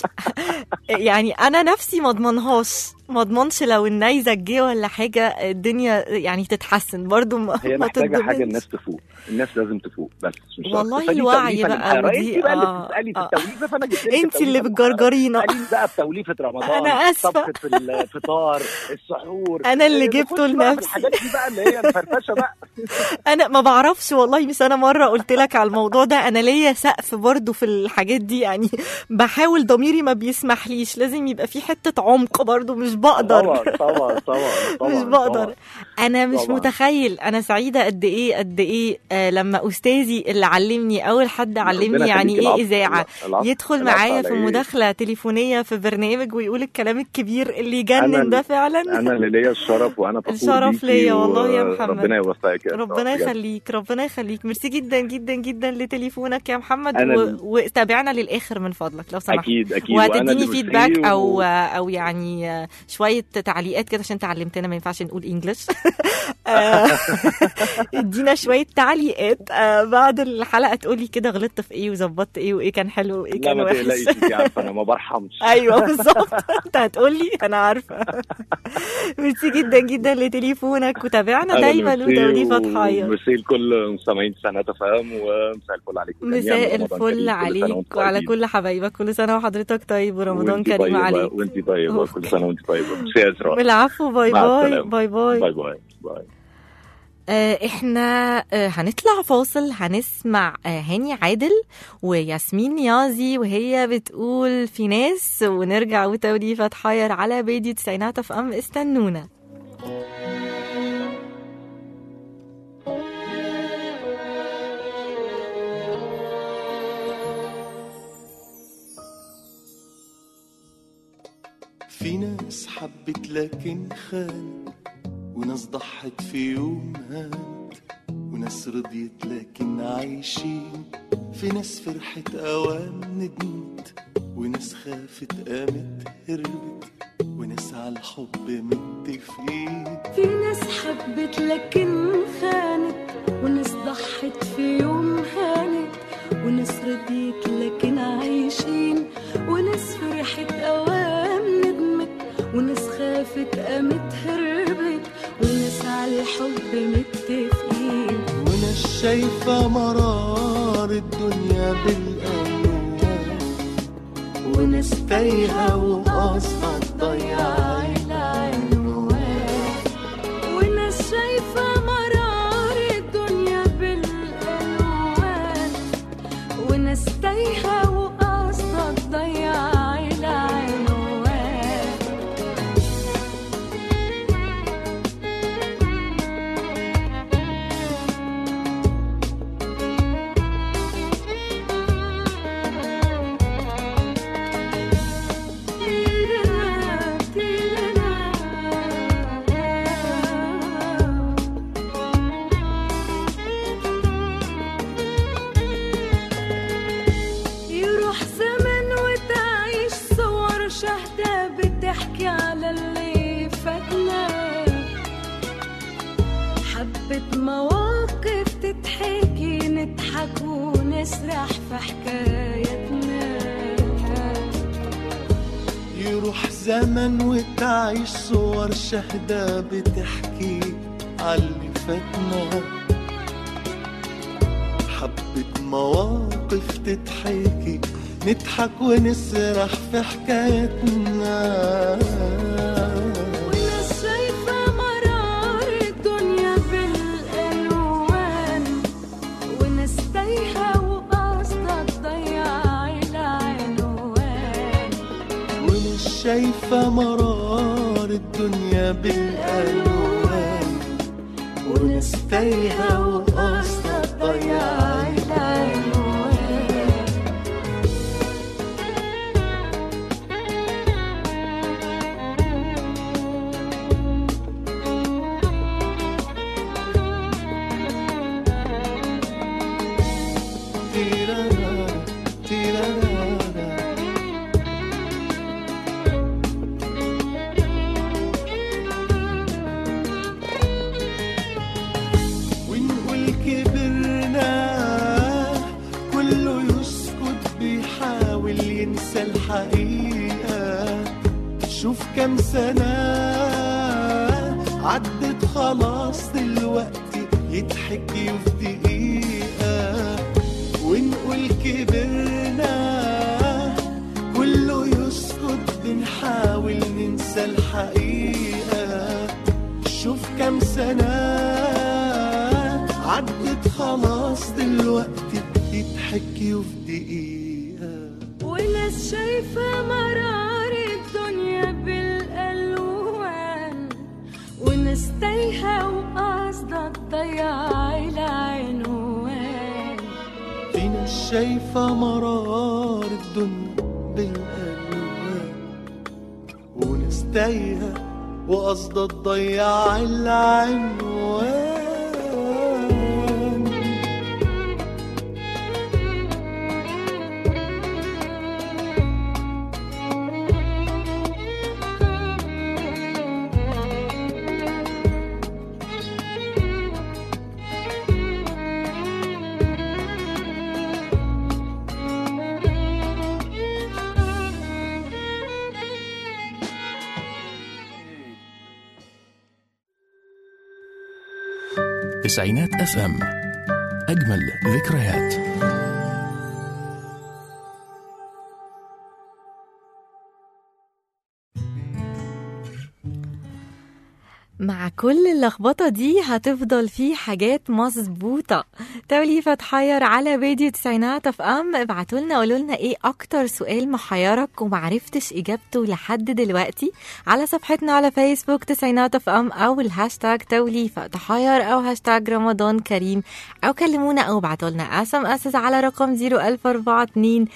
يعني انا نفسي ما اضمنهاش ما اضمنش لو النيزك جه ولا حاجه الدنيا يعني تتحسن برضو ما, هي ما محتاجه حاجه تضمنش. الناس تفوق الناس لازم تفوق بس مش والله أكتر. فدي الوعي توليفة بقى للحياة. ودي- انت بقى اللي آه، بتسالي في آه. التوليفه فانا جبت لك انت اللي التوليفة بتجرجرينا اساليني بقى في توليفه رمضان أنا آسفة. طبخه الفطار السحور أنا اللي إيه، جبته نخش بقى في لنفسي. الحاجات دي بقى اللي هي الفرفشه بقى انا ما بعرفش والله بس انا مره قلت لك على الموضوع ده انا ليا سقف برضو في الحاجات دي يعني بحاول ضميري ما بيسمحليش لازم يبقى في حته عمق برضو مش بقدر طبعا طبعا طبعا طبعا مش بقدر طبعاً. انا مش طبعاً. متخيل انا سعيده قد ايه قد ايه آه لما استاذي اللي علمني اول حد علمني ربنا يعني يخليكي ايه العفو. اذاعه العفو. يدخل العفو معايا على في إيه؟ مداخله تليفونيه في برنامج ويقول الكلام الكبير اللي أنا يجنن ده ال- فعلا انا اللي ليا الشرف وانا فخور الشرف بيكي ليا والله يا و- محمد. ربنا يوفقك يا ربنا أسراء، بجد. يخليك ربنا يخليك ميرسي جدا جدا جدا لتليفونك يا محمد أنا و... ال- وتابعنا للاخر من فضلك لو سمحت اكيد اكيد وأنا وهتديني اللي فيدباك ميرسي او و- او يعني شويه تعليقات كده عشان تعلمتنا ما ينفعش نقول انجلش آه، ادينا شويه تعليقات آه، بعد الحلقه تقولي كده غلطت في ايه وظبطت ايه وايه كان حلو وايه لا كان ما وحش تقلقيش انت عارفه انا ما برحمش ايوه بالظبط انت هتقولي انا عارفه ميرسي جدا جدا لتليفونك وتابعنا أنا دايما ميرسي ودولي فتحيه وميرسي لكل مستمعين سنة تفهم ومساء الفل عليكم جميعاً. مساء ورمضان كريم. الفل كل سنة عليك وانتم وعلى طيبين. كل حبايبك كل سنه وحضرتك طيب ورمضان وانتي كريم طيبة عليك وانت طيبة أوكي. كل سنة وانت طيبة ميرسي يا اسراء العفو باي مع باي السلامة. باي باي باي باي باي آه، احنا آه، هنطلع فاصل هنسمع آه، هاني عادل وياسمين نيازي وهي بتقول في ناس ونرجع وتوليفة تحير على بيدي تسعينات اف ام استنونا في ناس حبت لكن خانت وناس ضحت في يوم هانت وناس رضيت لكن عايشين في ناس فرحت أوام ندمت وناس خافت قامت هربت وناس على الحب متفقين في ناس حبت لكن خانت وناس ضحت في يوم هانت وناس رضيت لكن عايشين وناس فرحت أوام ندمت وناس خافت قامت هربت وناس على الحب متفقين وناس شايفة مرار الدنيا بالألوان وناس تايهة وقصدها تضيع العنوان وناس شايفة مرار الدنيا بالألوان وناس تايهة وقصدها تضيع العنوان تيرا تيرا الزمن وتعيش صور شهدة بتحكي عاللي فاتنا حبة مواقف تتحكي نضحك ونسرح في حكايتنا وناس شايفة مرار الدنيا بالألوان وناس تايهة وقاصدة تضيع العنوان ومش شايفة مرار الدنيا بالألوان وناس تايهة وقاصدة تضيع العنوان تيرارا تيرارا ونقول كبرنا كله يسكت بيحاول ينسى الحقيقة شوف كم سنة عدت خلاص دلوقتي يضحك في دقيقة ونقول كبرنا كله يسكت بنحاول ننسى الحقيقة شوف كم سنة عدت خلاص دلوقتي يضحك في دقيقة وناس شايفة مرار الدنيا بالألوان وناس تايهة وقاصدة تضيع العنوان في ناس شايفة مرار الدنيا بالألوان وناس تايهة وقصدها تضيع العنوان تسعينات اف ام اجمل ذكريات مع كل اللخبطة دي هتفضل في حاجات مظبوطة توليفة تحير على فيديو تسعينات اف ام ابعتوا لنا قولوا لنا ايه اكتر سؤال محيرك ومعرفتش اجابته لحد دلوقتي على صفحتنا على فيسبوك تسعينات اف ام او الهاشتاج توليفة تحير او هاشتاج رمضان كريم او كلمونا او ابعتوا لنا اس ام اس على رقم 01042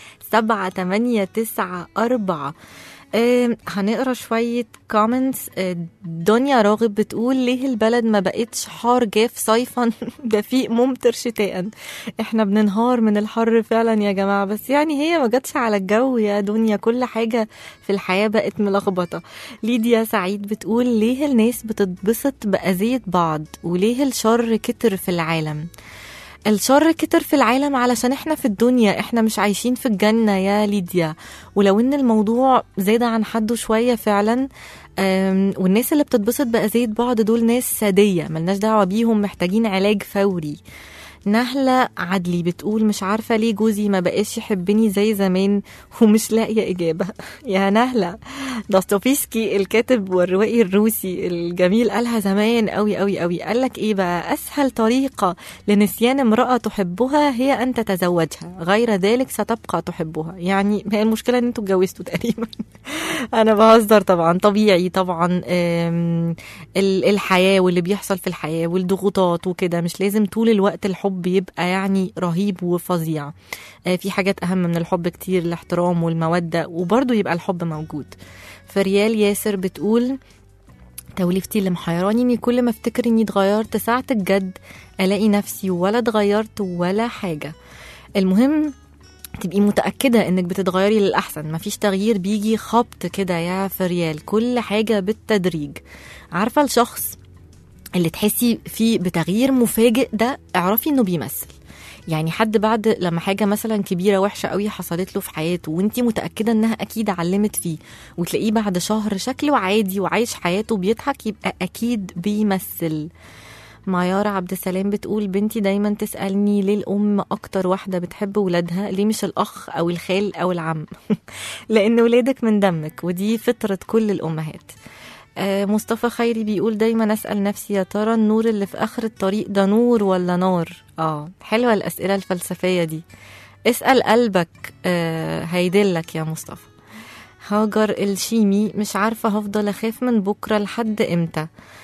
7894 آه، هنقرا شوية كومنتس دنيا راغب بتقول ليه البلد ما بقتش حار جاف صيفا دفيق ممطر شتاء احنا بننهار من الحر فعلا يا جماعة بس يعني هي ما جاتش على الجو يا دنيا كل حاجة في الحياة بقت ملخبطة ليديا سعيد بتقول ليه الناس بتتبسط بأذية بعض وليه الشر كتر في العالم الشر كتر في العالم علشان احنا في الدنيا احنا مش عايشين في الجنة يا ليديا ولو ان الموضوع زاد عن حده شوية فعلا أم، والناس اللي بتتبسط بأذية بعض دول ناس سادية ملناش دعوة بيهم محتاجين علاج فوري نهلة عدلي بتقول مش عارفة ليه جوزي ما بقاش يحبني زي زمان ومش لاقية إجابة يا نهلة دوستويفسكي الكاتب والروائي الروسي الجميل قالها زمان قوي قوي قوي قال لك ايه بقى اسهل طريقة لنسيان امرأة تحبها هي ان تتزوجها غير ذلك ستبقى تحبها يعني هي المشكلة ان انتوا اتجوزتوا تقريبا انا بهزر طبعا طبيعي طبعا أم، ال- الحياة واللي بيحصل في الحياة والضغوطات وكده مش لازم طول الوقت الحب يبقى يعني رهيب وفظيع آه، في حاجات اهم من الحب كتير الاحترام والمودة وبرضه يبقى الحب موجود فريال ياسر بتقول توليفتي اللي محيراني اني كل ما افتكر اني اتغيرت ساعة الجد الاقي نفسي ولا اتغيرت ولا حاجة المهم تبقي متأكدة انك بتتغيري للأحسن مفيش تغيير بيجي خبط كده يا فريال كل حاجة بالتدريج عارفة الشخص اللي تحسي فيه بتغيير مفاجئ ده اعرفي انه بيمثل يعني حد بعد لما حاجه مثلا كبيره وحشه قوي حصلت له في حياته وانت متاكده انها اكيد علمت فيه وتلاقيه بعد شهر شكله عادي وعايش حياته بيضحك يبقى اكيد بيمثل ميار عبد السلام بتقول بنتي دايما تسألني ليه الأم أكتر واحدة بتحب ولادها ليه مش الأخ أو الخال أو العم لأن ولادك من دمك ودي فطرة كل الأمهات آه، مصطفى خيري بيقول دايما أسأل نفسي يا ترى النور اللي في آخر الطريق ده نور ولا نار آه حلوة الأسئلة الفلسفية دي اسأل قلبك آه هيدلك يا مصطفى هاجر الشيمي مش عارفة هفضل أخاف من بكرة لحد إمتى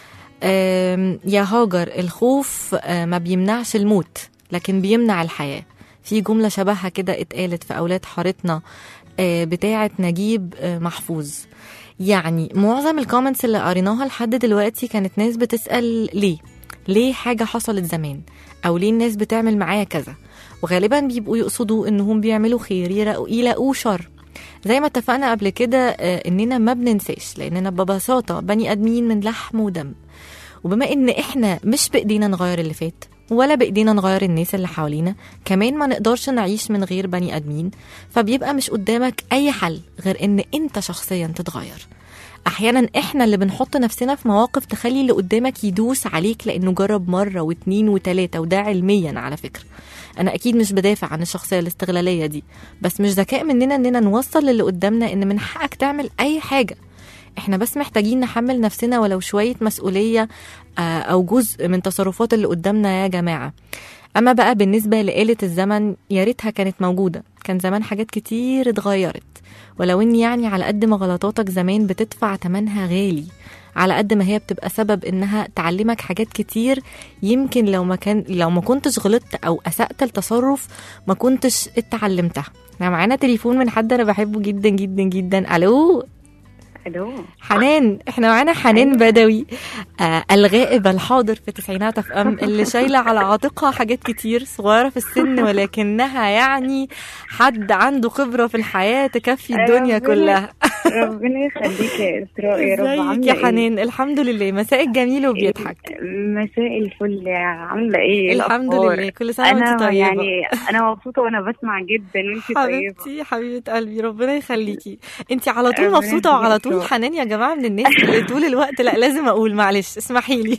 آم، يا هاجر الخوف آه، ما بيمنعش الموت لكن بيمنع الحياة في جملة شبهها كده اتقالت في أولاد حارتنا آه، بتاعة نجيب آه، محفوظ يعني معظم الكومنتس اللي قريناها لحد دلوقتي كانت ناس بتسأل ليه ليه حاجة حصلت زمان أو ليه الناس بتعمل معايا كذا وغالبا بيبقوا يقصدوا إنهم بيعملوا خير يلاقوا يلاقوا شر زي ما اتفقنا قبل كده آه، إننا ما بننساش لأننا ببساطة بني آدمين من لحم ودم وبما ان احنا مش بايدينا نغير اللي فات ولا بايدينا نغير الناس اللي حوالينا كمان ما نقدرش نعيش من غير بني ادمين فبيبقى مش قدامك اي حل غير ان انت شخصيا تتغير احيانا احنا اللي بنحط نفسنا في مواقف تخلي اللي قدامك يدوس عليك لانه جرب مره واتنين وتلاته وده علميا على فكره انا اكيد مش بدافع عن الشخصيه الاستغلاليه دي بس مش ذكاء مننا اننا نوصل للي قدامنا ان من حقك تعمل اي حاجه احنا بس محتاجين نحمل نفسنا ولو شوية مسؤولية آه، أو جزء من تصرفات اللي قدامنا يا جماعة أما بقى بالنسبة لآلة الزمن يا ريتها كانت موجودة كان زمان حاجات كتير اتغيرت ولو إن يعني على قد ما غلطاتك زمان بتدفع تمنها غالي على قد ما هي بتبقى سبب انها تعلمك حاجات كتير يمكن لو ما كان لو ما كنتش غلطت او اسأت التصرف ما كنتش اتعلمتها احنا معانا تليفون من حد انا بحبه جدا جدا جدا الو الو حنان احنا معانا حنان بدوي آه الغائب الحاضر في تسعينات اف ام اللي شايله على عاتقها حاجات كتير صغيره في السن ولكنها يعني حد عنده خبره في الحياه تكفي الدنيا ربنا- كلها ربنا يخليك يا اسراء يا رب ازيك عامله يا إيه؟ حنان الحمد لله مساء الجميل وبيضحك مساء الفل عامله ايه الحمد الأخبار؟ لله كل سنه وانت انا طيبه يعني انا مبسوطه وانا بسمع جدا وانت طيبه حبيبتي حبيبه قلبي ربنا يخليكي انت على طول ربنا مبسوطه وعلى يخليك طول يا رب. حنان يا جماعه من الناس اللي طول الوقت لا لازم اقول معلش اسمحي لي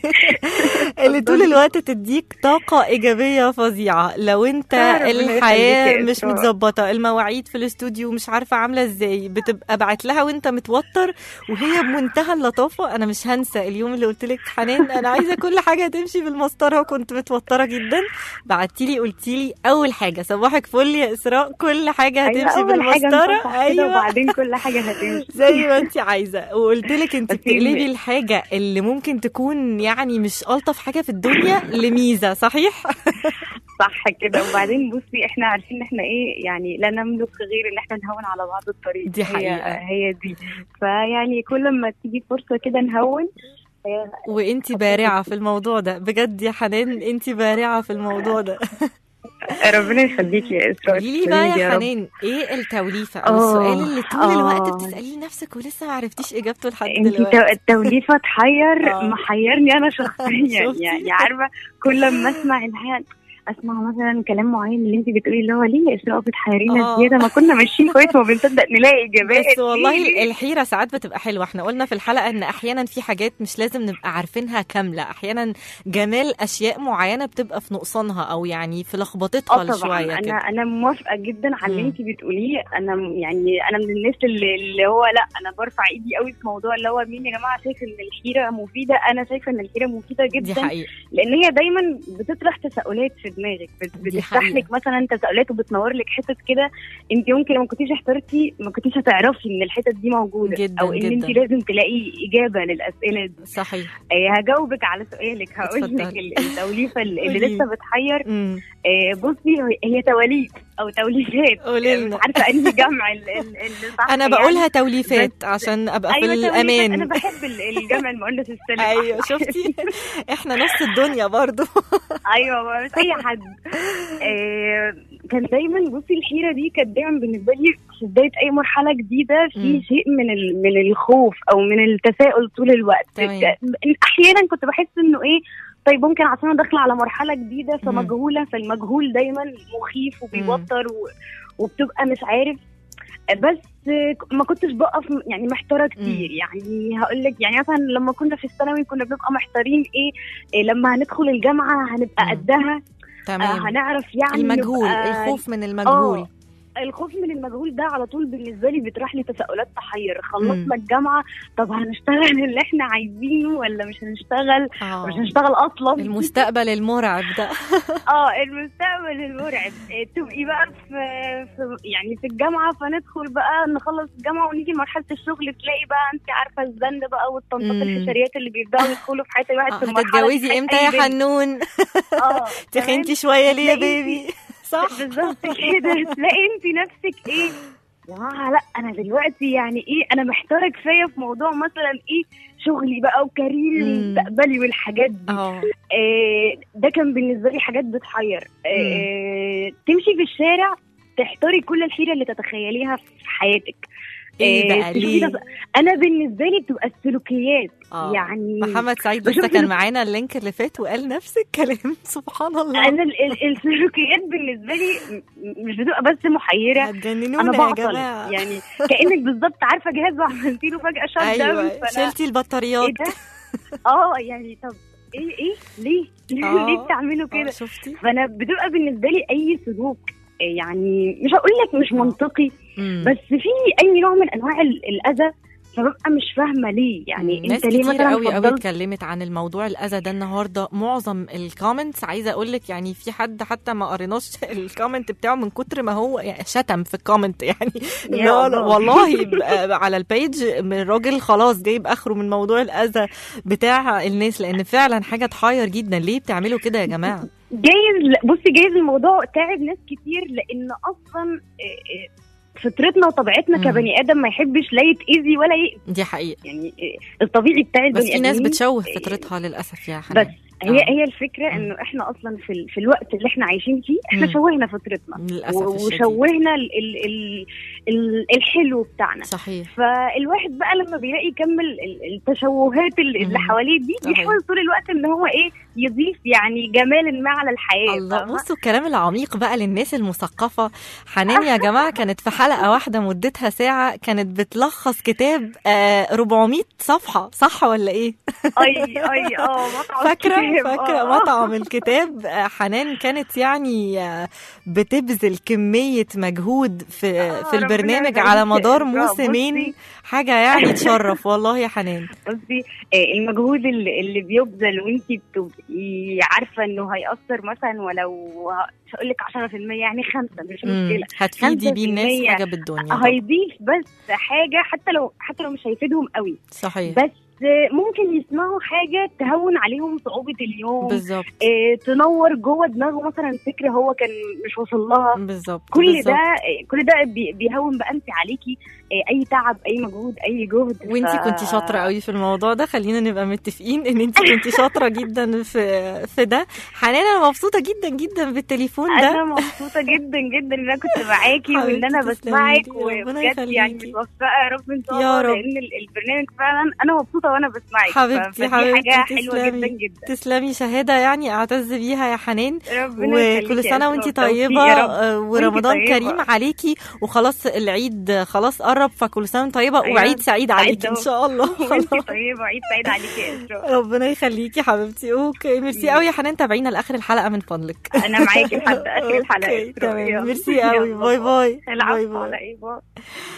اللي طول الوقت تديك طاقه ايجابيه فظيعه لو انت ربنا يخليك الحياه يا مش إسراء. متظبطه المواعيد في الاستوديو مش عارفه عامله ازاي بتبقى بعت لها وانت متوتر وهي بمنتهى اللطافه انا مش هنسى اليوم اللي قلت لك حنان انا عايزه كل حاجه تمشي بالمسطره وكنت متوتره جدا بعتي لي قلتي لي اول حاجه صباحك فل يا اسراء كل حاجه أيوة، هتمشي أول حاجة بالمسطره نصحح كده ايوه وبعدين كل حاجه هتمشي زي ما انت عايزه وقلت لك انت بس بتقلبي إن- الحاجه اللي ممكن تكون يعني مش الطف حاجه في الدنيا لميزه صحيح صح كده وبعدين بصي احنا عارفين ان احنا ايه يعني لا نملك غير ان احنا نهون على بعض الطريق دي حقيقة. هي, هي دي فيعني كل ما تيجي فرصه كده نهون هي وانت بارعه في الموضوع ده بجد يا حنان انت بارعه في الموضوع ده ربنا يخليكي يا اسراء قولي لي بقى تسلمي يا رب. حنان ايه التوليفه او آه، السؤال اللي طول الوقت آه. بتساليه نفسك ولسه ما عرفتيش اجابته لحد انت دلوقتي التوليفه تحير آه. محيرني انا شخصيا شفتي؟ يعني عارفه كل ما اسمع الحقيقه اسمع مثلا كلام معين اللي انت بتقولي اللي هو ليه يا اسراء بتحيرينا آه. زياده ما كنا ماشيين كويس وما بنصدق نلاقي اجابات بس والله ليه؟ ليه؟ الحيرة ساعات بتبقى حلوة احنا قلنا في الحلقة ان احيانا في حاجات مش لازم نبقى عارفينها كاملة احيانا جمال اشياء معينة بتبقى في نقصانها او يعني في لخبطتها اه طبعا شوية انا كده انا موافقه جدا على اللي مم. انت بتقوليه انا م- يعني انا من الناس اللي, اللي هو لا انا برفع ايدي قوي في موضوع اللي هو مين يا جماعه شايف ان الحيره مفيده انا شايفه ان الحيره مفيده دي جدا حقيقة لان هي دايما بتطرح تساؤلات في دماغك بت- دي بتفتح حقيقة. لك مثلا تساؤلات وبتنور لك حتت كده انت يمكن لو ما كنتيش احترتي ما كنتيش هتعرفي ان الحتت دي موجوده جداً، او ان انت جداً. لازم تلاقي اجابه للاسئله دي صحيح آه، هجاوبك على سؤالك هقول لك اتفضلي. ال- التوليفه اللي اللي قولي. لسه بتحير امم آه، بصي هي تواليف او توليفات قولي مش لنا عارفه انهي جمع ال- ال- اللي صح انا يعني. بقولها توليفات عشان ابقى في ايوه توليفات. انا الامان بحب ال- الجمع المؤنث السالم ايوه أحسن. شفتي احنا نص الدنيا برضو ايوه مش اي حد آه، كان دايما بصي الحيره دي كانت دايما بالنسبه لي في بدايه اي مرحله جديده في مم. شيء من ال- من الخوف او من التساؤل طول الوقت تمام. ك- احيانا كنت بحس انه ايه طيب ممكن عشان انا داخله على مرحله جديده فمجهوله فالمجهول دايما مخيف وبيوتر و... وبتبقى مش عارف بس ما كنتش بقف يعني محتاره كتير يعني هقول لك يعني مثلا لما كنا في الثانوي كنا بنبقى محتارين ايه, إيه لما هندخل الجامعه هنبقى مم. قدها آه تمام هنعرف يعني المجهول نبقى- الخوف من المجهول آه، الخوف من المجهول ده على طول بالنسبه لي بيطرح لي تساؤلات تحير مم. خلصنا الجامعه طب هنشتغل اللي احنا عايزينه ولا مش هنشتغل آه. مش هنشتغل اصلا المستقبل المرعب ده اه المستقبل المرعب إيه، تبقي بقى في, في يعني في الجامعه فندخل بقى نخلص الجامعه ونيجي لمرحله الشغل تلاقي بقى انت عارفه الزن بقى والطنطات مم. الحشريات اللي بيبداوا يدخلوا في حياه الواحد آه، في المرحله هتتجوزي دي. امتى أي يا بنت. حنون اه تخنتي شويه ليه يا تلاقي بيبي صح بالظبط كده تلاقي انت نفسك ايه يا جماعه لا انا دلوقتي يعني ايه انا محتاره كفايه في موضوع مثلا ايه شغلي بقى وكاريري مم. ومستقبلي والحاجات دي اه آه، ده كان بالنسبه لي حاجات بتحير آه، تمشي في الشارع تحتاري كل الحيره اللي تتخيليها في حياتك ايه آه، بقى تشوفي ليه ده- انا بالنسبه لي بتبقى السلوكيات آه. يعني محمد سعيد لسه بشوف كان ال- معانا اللينك اللي فات وقال نفس الكلام سبحان الله انا ال- ال- السلوكيات بالنسبه لي م- مش بتبقى بس محيره انا هتجننونا يا بعطل جماعه يعني كانك بالظبط عارفه جهاز وعملتي له فجاه شت داون ايوه فأنا- شلتي البطاريات ايه ده؟ اه يعني طب ايه ايه ليه؟ آه. ليه بتعملوا آه، كده؟ شفتي فانا بتبقى بالنسبه لي اي سلوك يعني مش هقول لك مش منطقي مم. بس في اي نوع من انواع ال- الاذى فببقى مش فاهمه ليه يعني مم. ناس انت ليه كتير مثلا قوي قوي فضلت اتكلمت عن الموضوع الاذى ده النهارده معظم الكومنتس عايزه اقول لك يعني في حد حتى ما قريناش الكومنت بتاعه من كتر ما هو يعني شتم في الكومنت يعني يا لا لا الله. والله بقى على البيج الراجل خلاص جايب اخره من موضوع الاذى بتاع الناس لان فعلا حاجه تحير جدا ليه بتعملوا كده يا جماعه جايز لا، بصي جايز الموضوع تعب ناس كتير لان اصلا آه، آه، فطرتنا وطبيعتنا مم. كبني ادم ما يحبش لا يتاذي ولا ي... دي حقيقه يعني آه، الطبيعي بتاع بس البني في ناس آدمين بتشوه آه، فطرتها للاسف يا بس حنان هي آه. هي الفكره مم. انه احنا اصلا في ال- في الوقت اللي احنا عايشين فيه احنا مم. شوهنا فطرتنا للاسف و- الشديد وشوهنا ال ال ال ال الحلو بتاعنا صحيح فالواحد بقى لما بيلاقي يكمل ال- التشوهات اللي, اللي مم. حواليه دي صحيح. بيحاول طول الوقت ان هو ايه يضيف يعني جمال ما على الحياه الله فاهمة؟ بصوا الكلام العميق بقى للناس المثقفة حنان يا جماعة كانت في حلقة واحدة مدتها ساعة كانت بتلخص كتاب آه 400 صفحة صح ولا ايه؟ اي اي اه مطعم فاكرة كتاب، فاكرة آه. مطعم الكتاب آه، حنان كانت يعني آه، بتبذل كمية مجهود في آه، في ربنا البرنامج يخليك على يا مدار إسراء. موسمين بصي، حاجة يعني تشرف والله يا حنان بصي آه، المجهود اللي, اللي بيبذل وانت بتبقي عارفه انه هيأثر مثلا ولو مش هقول لك 10% يعني خمسه مش مم، مشكله هتفيدي بيه الناس 5% حاجة بالدنيا طبعا. هيضيف بس حاجه حتى لو حتى لو مش هيفيدهم قوي صحيح بس ممكن يسمعوا حاجه تهون عليهم صعوبه اليوم بالظبط آه، تنور جوه دماغه مثلا فكره هو كان مش واصل لها بالظبط كل بالظبط. ده آه، كل ده بي- بيهون بقى انت عليكي آه، اي تعب اي مجهود اي جهد وانتي ف- كنتي شاطره قوي في الموضوع ده خلينا نبقى متفقين ان انتي كنتي شاطره جدا في في ده حنان انا مبسوطه جدا جدا بالتليفون ده انا مبسوطه جدا جدا ان انا كنت معاكي وان حبيبتي انا تسلمي بسمعك لي، ربنا وبجد يعني يخليكي. متوفقه يا رب ان شاء يا الله رب. لان ال- البرنامج فعلا انا مبسوطه وانا بسمعك ف- حبيبتي فدي حبيبتي حاجه حلوه تسلمي. جدا جدا تسلمي شهاده يعني اعتز بيها يا حنان ربنا يخليكي وكل يا سنه إسراء، وانتي بالتوفيق طيبه يا رب. آه، ورمضان وإنتي طيبة. كريم عليكي وخلاص العيد خلاص قرب فكل سنه وانتي طيبه أيوة. وعيد سعيد عليكي ان أهو. شاء الله وانتي طيبه عيد سعيد عليكي يا اسراء ربنا يخليكي حبيبتي اوكي ميرسي قوي يا حنان تابعينا لاخر الحلقه من فضلك انا معاكي لحد اخر الحلقه أوكي، يا إسراء. تمام يلا. ميرسي قوي يلا. باي باي باي العفو باي على ايه باي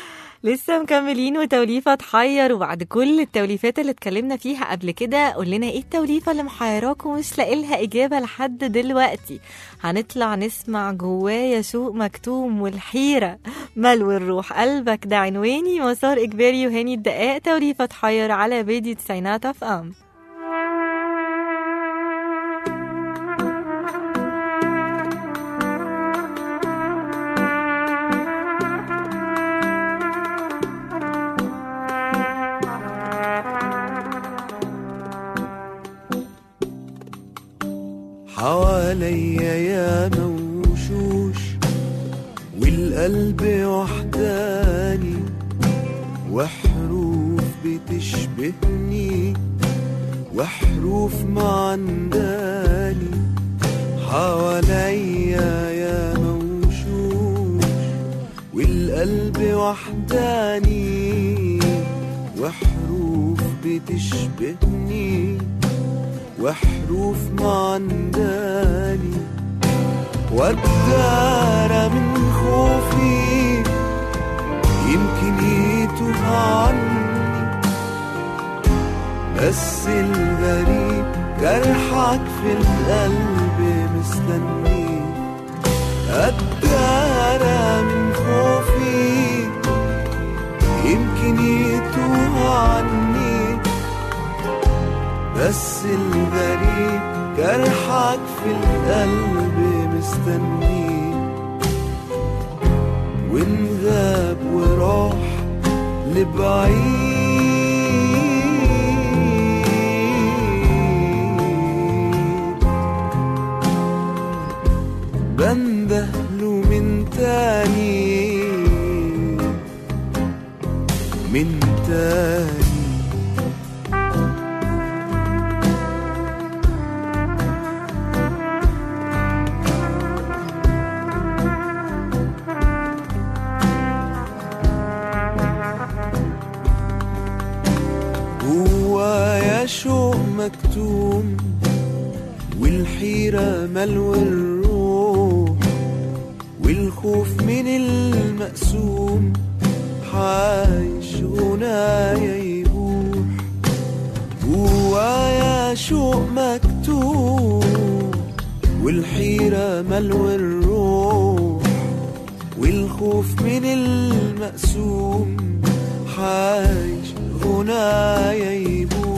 لسه مكملين وتوليفة تحير وبعد كل التوليفات اللي اتكلمنا فيها قبل كده قول لنا ايه التوليفة اللي محيراكم ومش لاقي لها إجابة لحد دلوقتي هنطلع نسمع جوايا شوق مكتوم والحيرة ملو الروح قلبك ده عنواني مسار إجباري وهاني الدقاق توليفة تحير على فيديو تسعينات اف ام حواليا يا موشوش والقلب وحداني وحروف بتشبهني وحروف معنداني حواليا يا موشوش والقلب وحداني وحروف بتشبهني وحروف معنداني والدار من خوفي يمكن يتوه عني بس الغريب جرحك في القلب مستني الدار من خوفي يمكن يتوه عني بس الغريب جرحك في القلب مستني وإن غاب وراح لبعيد بندهله من تاني من تاني جوايا شوق مكتوم والحيرة ملو الروح والخوف من المقسوم عايش غنايا يبوح جوايا شوق مكتوم والحيرة ملو الروح والخوف من المقسوم عايش غنايا يبوح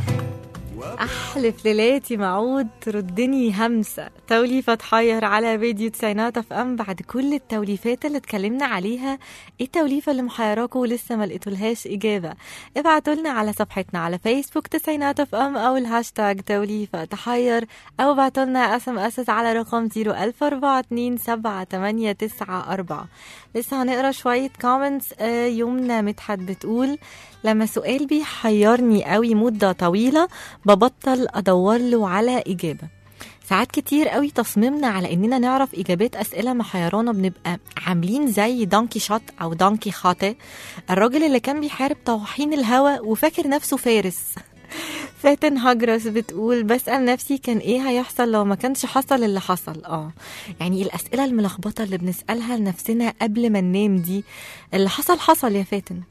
احلف ليلاتي معود تردني همسه توليفه تحير على فيديو تسعينات اف ام بعد كل التوليفات اللي اتكلمنا عليها ايه التوليفه اللي محيراكم ولسه ما لقيتولهاش اجابه ابعتوا لنا على صفحتنا على فيسبوك تسعينات اف ام او الهاشتاج توليفه تحير او ابعتوا لنا اس ام اس على رقم 010427889 لسه هنقرا شويه كومنتس يومنا مدحت بتقول لما سؤال بيحيرني قوي مدة طويلة ببطل أدور له على إجابة ساعات كتير قوي تصميمنا على اننا نعرف اجابات اسئله محيرانا بنبقى عاملين زي دونكي شوت او دونكي خاطئ الراجل اللي كان بيحارب طواحين الهوا وفاكر نفسه فارس فاتن هجرس بتقول بسأل نفسي كان ايه هيحصل لو ما كانش حصل اللي حصل اه يعني الأسئلة الملخبطة اللي بنسألها لنفسنا قبل ما ننام دي اللي حصل حصل يا فاتن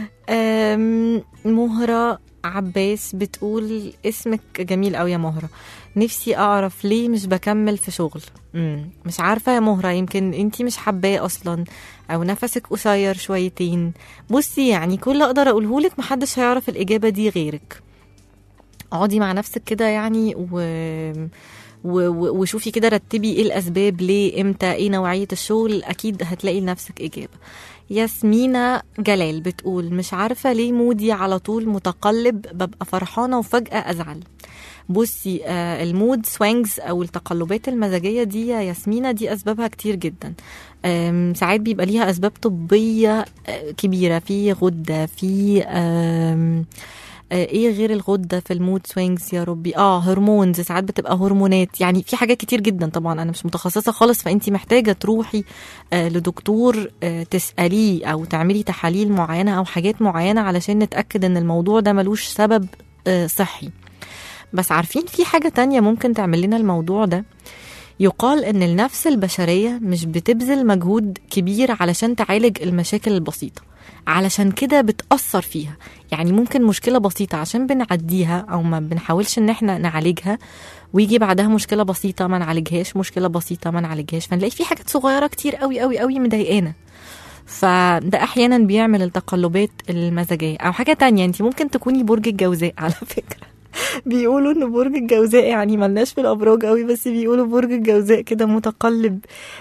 أم، مهرة عباس بتقول اسمك جميل قوي يا مهرة نفسي اعرف ليه مش بكمل في شغل مم. مش عارفة يا مهرة يمكن انتي مش حباه اصلا او نفسك قصير شويتين بصي يعني كل اللي اقدر اقولهولك محدش هيعرف الاجابة دي غيرك اقعدي مع نفسك كده يعني و... و... و- وشوفي كده رتبي ايه الاسباب ليه امتى ايه نوعيه الشغل اكيد هتلاقي لنفسك اجابه ياسمينة جلال بتقول مش عارفة ليه مودي على طول متقلب ببقى فرحانة وفجأة أزعل بصي آه المود سوينجز أو التقلبات المزاجية دي يا ياسمينة دي أسبابها كتير جدا آم، ساعات بيبقى ليها أسباب طبية آه، كبيرة في غدة في آم، آه، ايه غير الغده في المود سوينجز يا ربي اه هرمونز ساعات بتبقى هرمونات يعني في حاجات كتير جدا طبعا انا مش متخصصه خالص فانت محتاجه تروحي آه لدكتور آه تساليه او تعملي تحاليل معينه او حاجات معينه علشان نتاكد ان الموضوع ده ملوش سبب آه صحي بس عارفين في حاجه تانية ممكن تعمل لنا الموضوع ده يقال ان النفس البشريه مش بتبذل مجهود كبير علشان تعالج المشاكل البسيطه علشان كده بتأثر فيها يعني ممكن مشكلة بسيطة عشان بنعديها أو ما بنحاولش إن احنا نعالجها ويجي بعدها مشكلة بسيطة ما نعالجهاش مشكلة بسيطة ما نعالجهاش فنلاقي في حاجات صغيرة كتير قوي قوي قوي مضايقانا فده احيانا بيعمل التقلبات المزاجيه او حاجه تانية انت ممكن تكوني برج الجوزاء على فكره بيقولوا ان برج الجوزاء يعني ملناش في الابراج قوي بس بيقولوا برج الجوزاء كده متقلب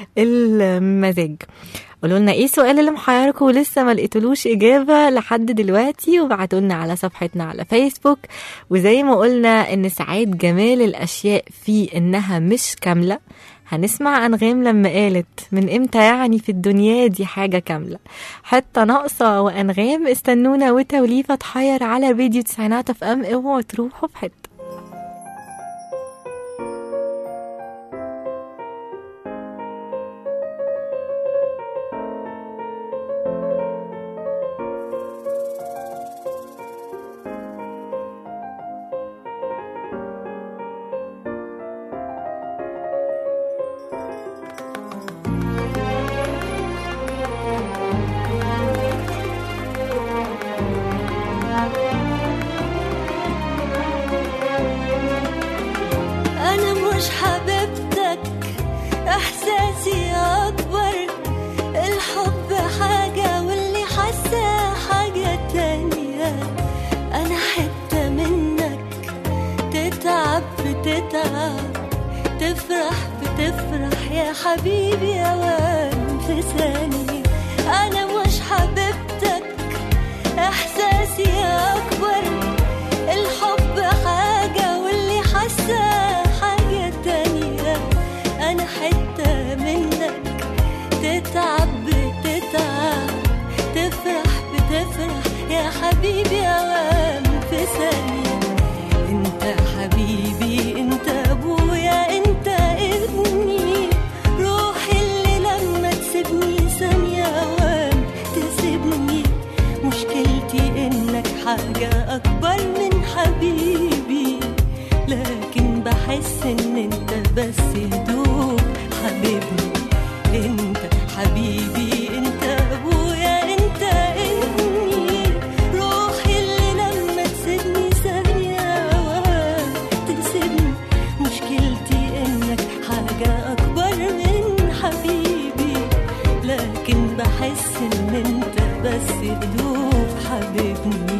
المزاج قولوا لنا ايه السؤال اللي محيركم ولسه ما لقيتولوش اجابه لحد دلوقتي وابعتوا لنا على صفحتنا على فيسبوك وزي ما قلنا ان ساعات جمال الاشياء في انها مش كامله هنسمع أنغام لما قالت من إمتى يعني في الدنيا دي حاجة كاملة حتى ناقصة وأنغام استنونا وتوليفة تحير على فيديو تسعينات اف ام اوعوا تروحوا في حتة مش حبيبتك احساسي اكبر الحب حاجة واللي حاسة حاجة تانية انا حتة منك تتعب بتتعب تفرح بتفرح يا حبيبي اوام في ثانية انا مش حبيبتك احساسي اكبر الحب حاجة واللي حاسة حاجة تانية انا حتة منك تتعب بتتعب تفرح بتفرح يا حبيبي اوام في ثانية انت حبيبي انت ابويا انت ابني روحي اللي لما تسيبني ثانية اوام تسيبني مشكلتي انك حاجة اكبر من حبيبي لكن بحس ان انت بس هدوء حبيبني انت حبيبي انت ابويا انت ابني روحي اللي لما تسيبني ثانية وهم تسيبني مشكلتي انك حاجة اكبر من حبيبي لكن بحس ان انت بس هدوء حبيبني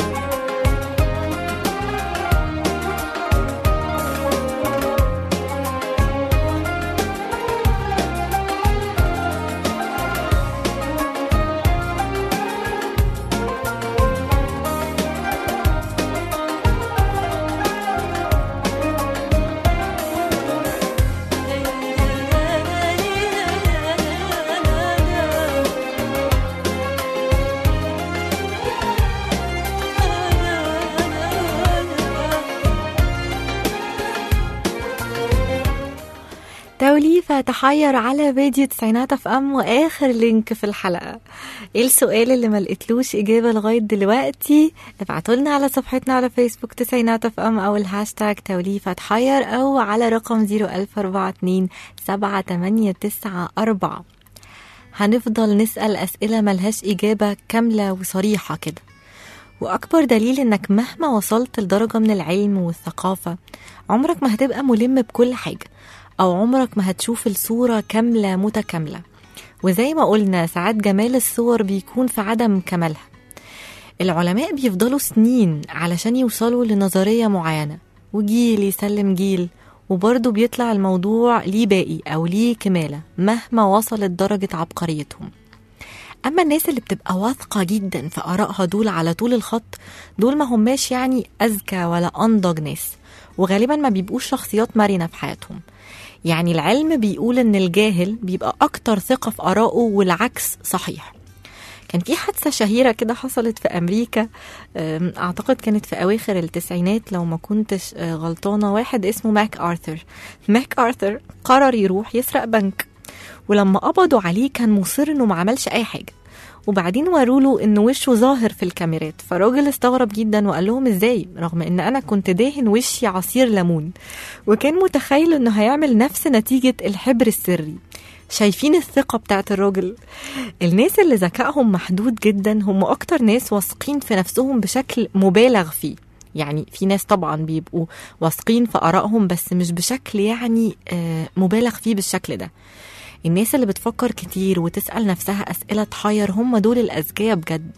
توليفة تحير على فيديو تسعينات اف ام واخر لينك في الحلقة ايه السؤال اللي ما لقيتلوش اجابة لغاية دلوقتي ابعتوا لنا على صفحتنا على فيسبوك تسعينات اف ام او الهاشتاج توليفة تحير او على رقم 01042 7894 هنفضل نسأل أسئلة ملهاش إجابة كاملة وصريحة كده وأكبر دليل إنك مهما وصلت لدرجة من العلم والثقافة عمرك ما هتبقى ملم بكل حاجة أو عمرك ما هتشوف الصورة كاملة متكاملة وزي ما قلنا ساعات جمال الصور بيكون في عدم كمالها العلماء بيفضلوا سنين علشان يوصلوا لنظرية معينة وجيل يسلم جيل وبرضه بيطلع الموضوع ليه باقي أو ليه كمالة مهما وصلت درجة عبقريتهم أما الناس اللي بتبقى واثقة جدا في آرائها دول على طول الخط دول ما هماش يعني أذكى ولا أنضج ناس وغالبا ما بيبقوش شخصيات مرنة في حياتهم يعني العلم بيقول إن الجاهل بيبقى أكتر ثقة في آرائه والعكس صحيح كان في حادثة شهيرة كده حصلت في أمريكا أم، أعتقد كانت في أواخر التسعينات لو ما كنتش آه، غلطانة واحد اسمه ماك آرثر ماك آرثر قرر يروح يسرق بنك ولما قبضوا عليه كان مصر إنه ما عملش أي حاجة وبعدين وروا له إن وشه ظاهر في الكاميرات فالراجل استغرب جدا وقال لهم إزاي رغم إن أنا كنت داهن وشي عصير ليمون وكان متخيل إنه هيعمل نفس نتيجة الحبر السري شايفين الثقة بتاعت الراجل الناس اللي ذكائهم محدود جدا هم أكتر ناس واثقين في نفسهم بشكل مبالغ فيه يعني في ناس طبعا بيبقوا واثقين في آرائهم بس مش بشكل يعني آه، مبالغ فيه بالشكل ده الناس اللي بتفكر كتير وتسأل نفسها أسئلة تحير هم دول الأذكياء بجد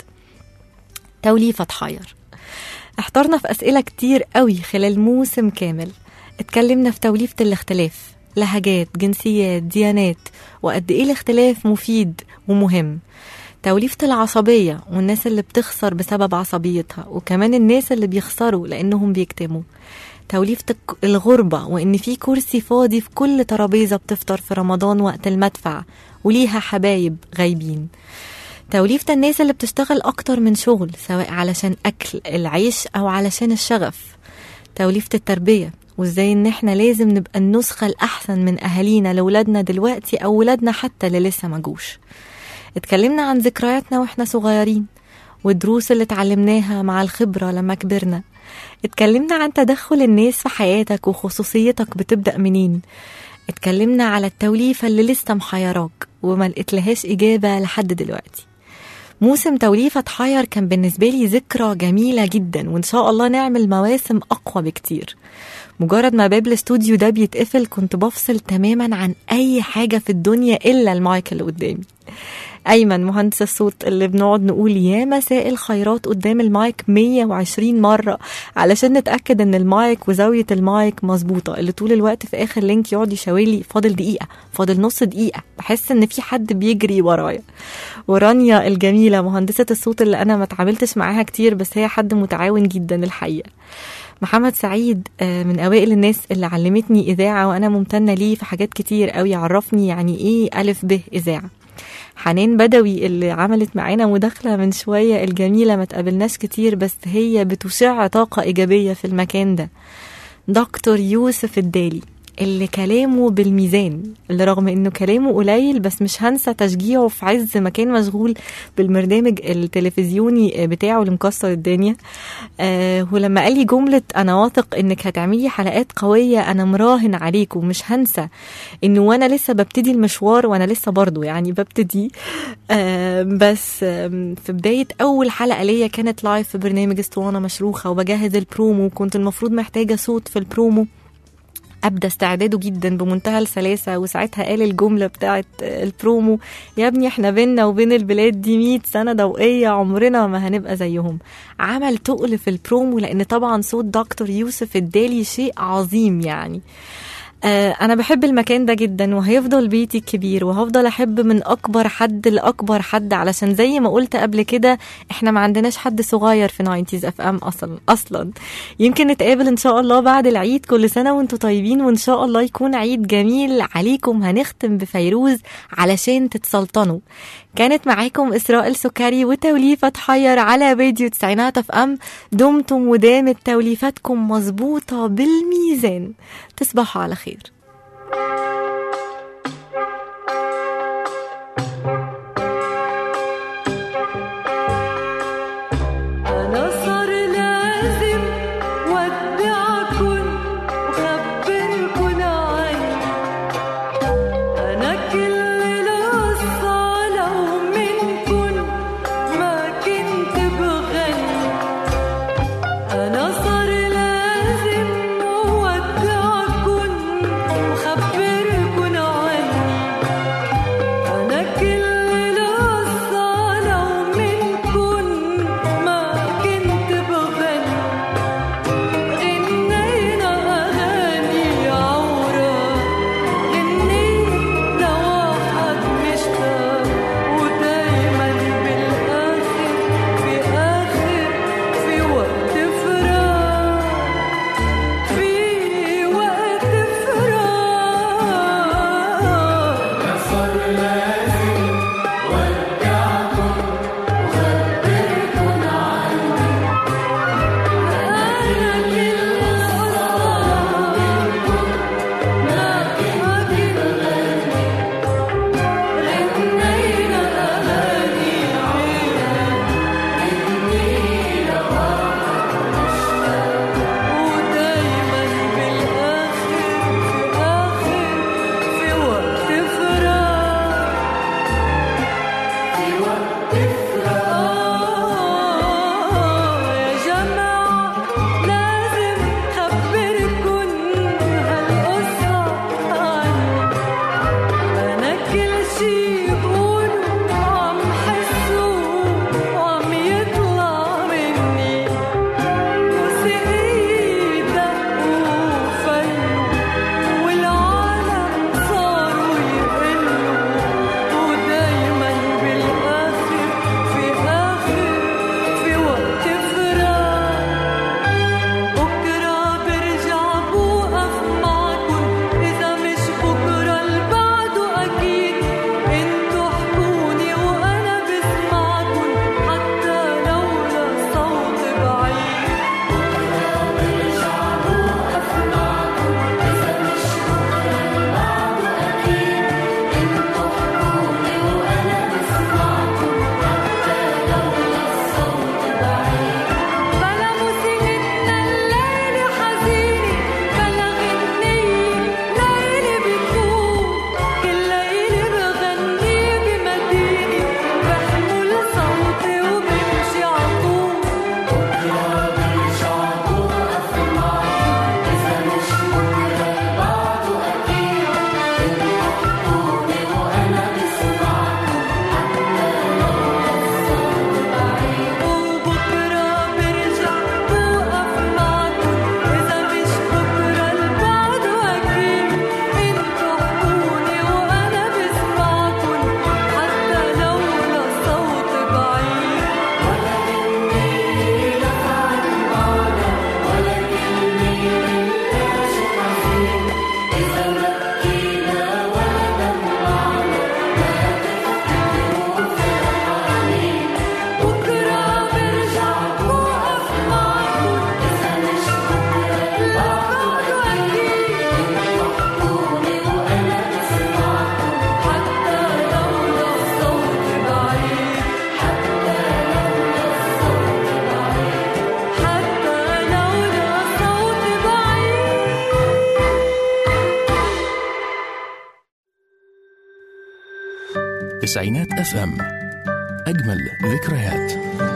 توليفة تحير احترنا في أسئلة كتير قوي خلال موسم كامل اتكلمنا في توليفة الاختلاف لهجات جنسيات ديانات وقد ايه الاختلاف مفيد ومهم توليفة العصبية والناس اللي بتخسر بسبب عصبيتها وكمان الناس اللي بيخسروا لأنهم بيكتموا توليفة الك- الغربة وإن في كرسي فاضي في كل ترابيزة بتفطر في رمضان وقت المدفع وليها حبايب غايبين توليفة الناس اللي بتشتغل أكتر من شغل سواء علشان أكل العيش أو علشان الشغف توليفة التربية وازاي ان احنا لازم نبقى النسخة الأحسن من أهالينا لولادنا دلوقتي أو ولادنا حتى اللي لسه ما جوش اتكلمنا عن ذكرياتنا واحنا صغيرين والدروس اللي اتعلمناها مع الخبرة لما كبرنا اتكلمنا عن تدخل الناس في حياتك وخصوصيتك بتبدأ منين اتكلمنا على التوليفة اللي لسه محيراك وما لقيتلهاش إجابة لحد دلوقتي موسم توليفة حير كان بالنسبة لي ذكرى جميلة جدا وإن شاء الله نعمل مواسم أقوى بكتير مجرد ما باب الاستوديو ده بيتقفل كنت بفصل تماما عن أي حاجة في الدنيا إلا المايك اللي قدامي أيمن مهندس الصوت اللي بنقعد نقول يا مساء الخيرات قدام المايك 120 مرة علشان نتأكد إن المايك وزاوية المايك مظبوطة اللي طول الوقت في آخر لينك يقعد يشاور لي فاضل دقيقة فاضل نص دقيقة بحس إن في حد بيجري ورايا ورانيا الجميلة مهندسة الصوت اللي أنا ما اتعاملتش معاها كتير بس هي حد متعاون جدا الحقيقة محمد سعيد آه، من اوائل الناس اللي علمتني اذاعه وانا ممتنه ليه في حاجات كتير قوي عرفني يعني ايه الف ب اذاعه حنان بدوي اللي عملت معانا مداخله من شويه الجميله ما تقابلناش كتير بس هي بتشع طاقه ايجابيه في المكان ده دكتور يوسف الدالي اللي كلامه بالميزان اللي رغم انه كلامه قليل بس مش هنسى تشجيعه في عز ما كان مشغول بالبرنامج التلفزيوني بتاعه اللي مكسر الدنيا آه ولما قال لي جملة أنا واثق إنك هتعملي حلقات قوية أنا مراهن عليكم مش هنسى إنه وأنا لسه ببتدي المشوار وأنا لسه برضو يعني ببتدي آه بس آم، في بداية أول حلقة ليا كانت لايف في برنامج اسطوانة مشروخة وبجهز البرومو وكنت المفروض محتاجة صوت في البرومو ابدا استعداده جدا بمنتهى السلاسه وساعتها قال الجمله بتاعت البرومو يا ابني احنا بينا وبين البلاد دي 100 سنه ضوئيه عمرنا ما هنبقى زيهم عمل تقل في البرومو لان طبعا صوت دكتور يوسف الدالي شيء عظيم يعني آه، أنا بحب المكان ده جدا وهيفضل بيتي الكبير وهفضل أحب من أكبر حد لأكبر حد علشان زي ما قلت قبل كده إحنا ما عندناش حد صغير في 90s اف ام أصلا أصلا يمكن نتقابل إن شاء الله بعد العيد كل سنة وانتوا طيبين وإن شاء الله يكون عيد جميل عليكم هنختم بفيروز علشان تتسلطنوا كانت معاكم إسراء السكري وتوليفة حير على فيديو تسعينات اف ام دمتم ودامت توليفتكم مظبوطة بالميزان تصبحوا على خير أنا صار لازم ودعكن وخبركن عني أنا كل القصة لو منكن ما كنت بغني أنا صار لازم ودعكن تسعينات اف ام اجمل ذكريات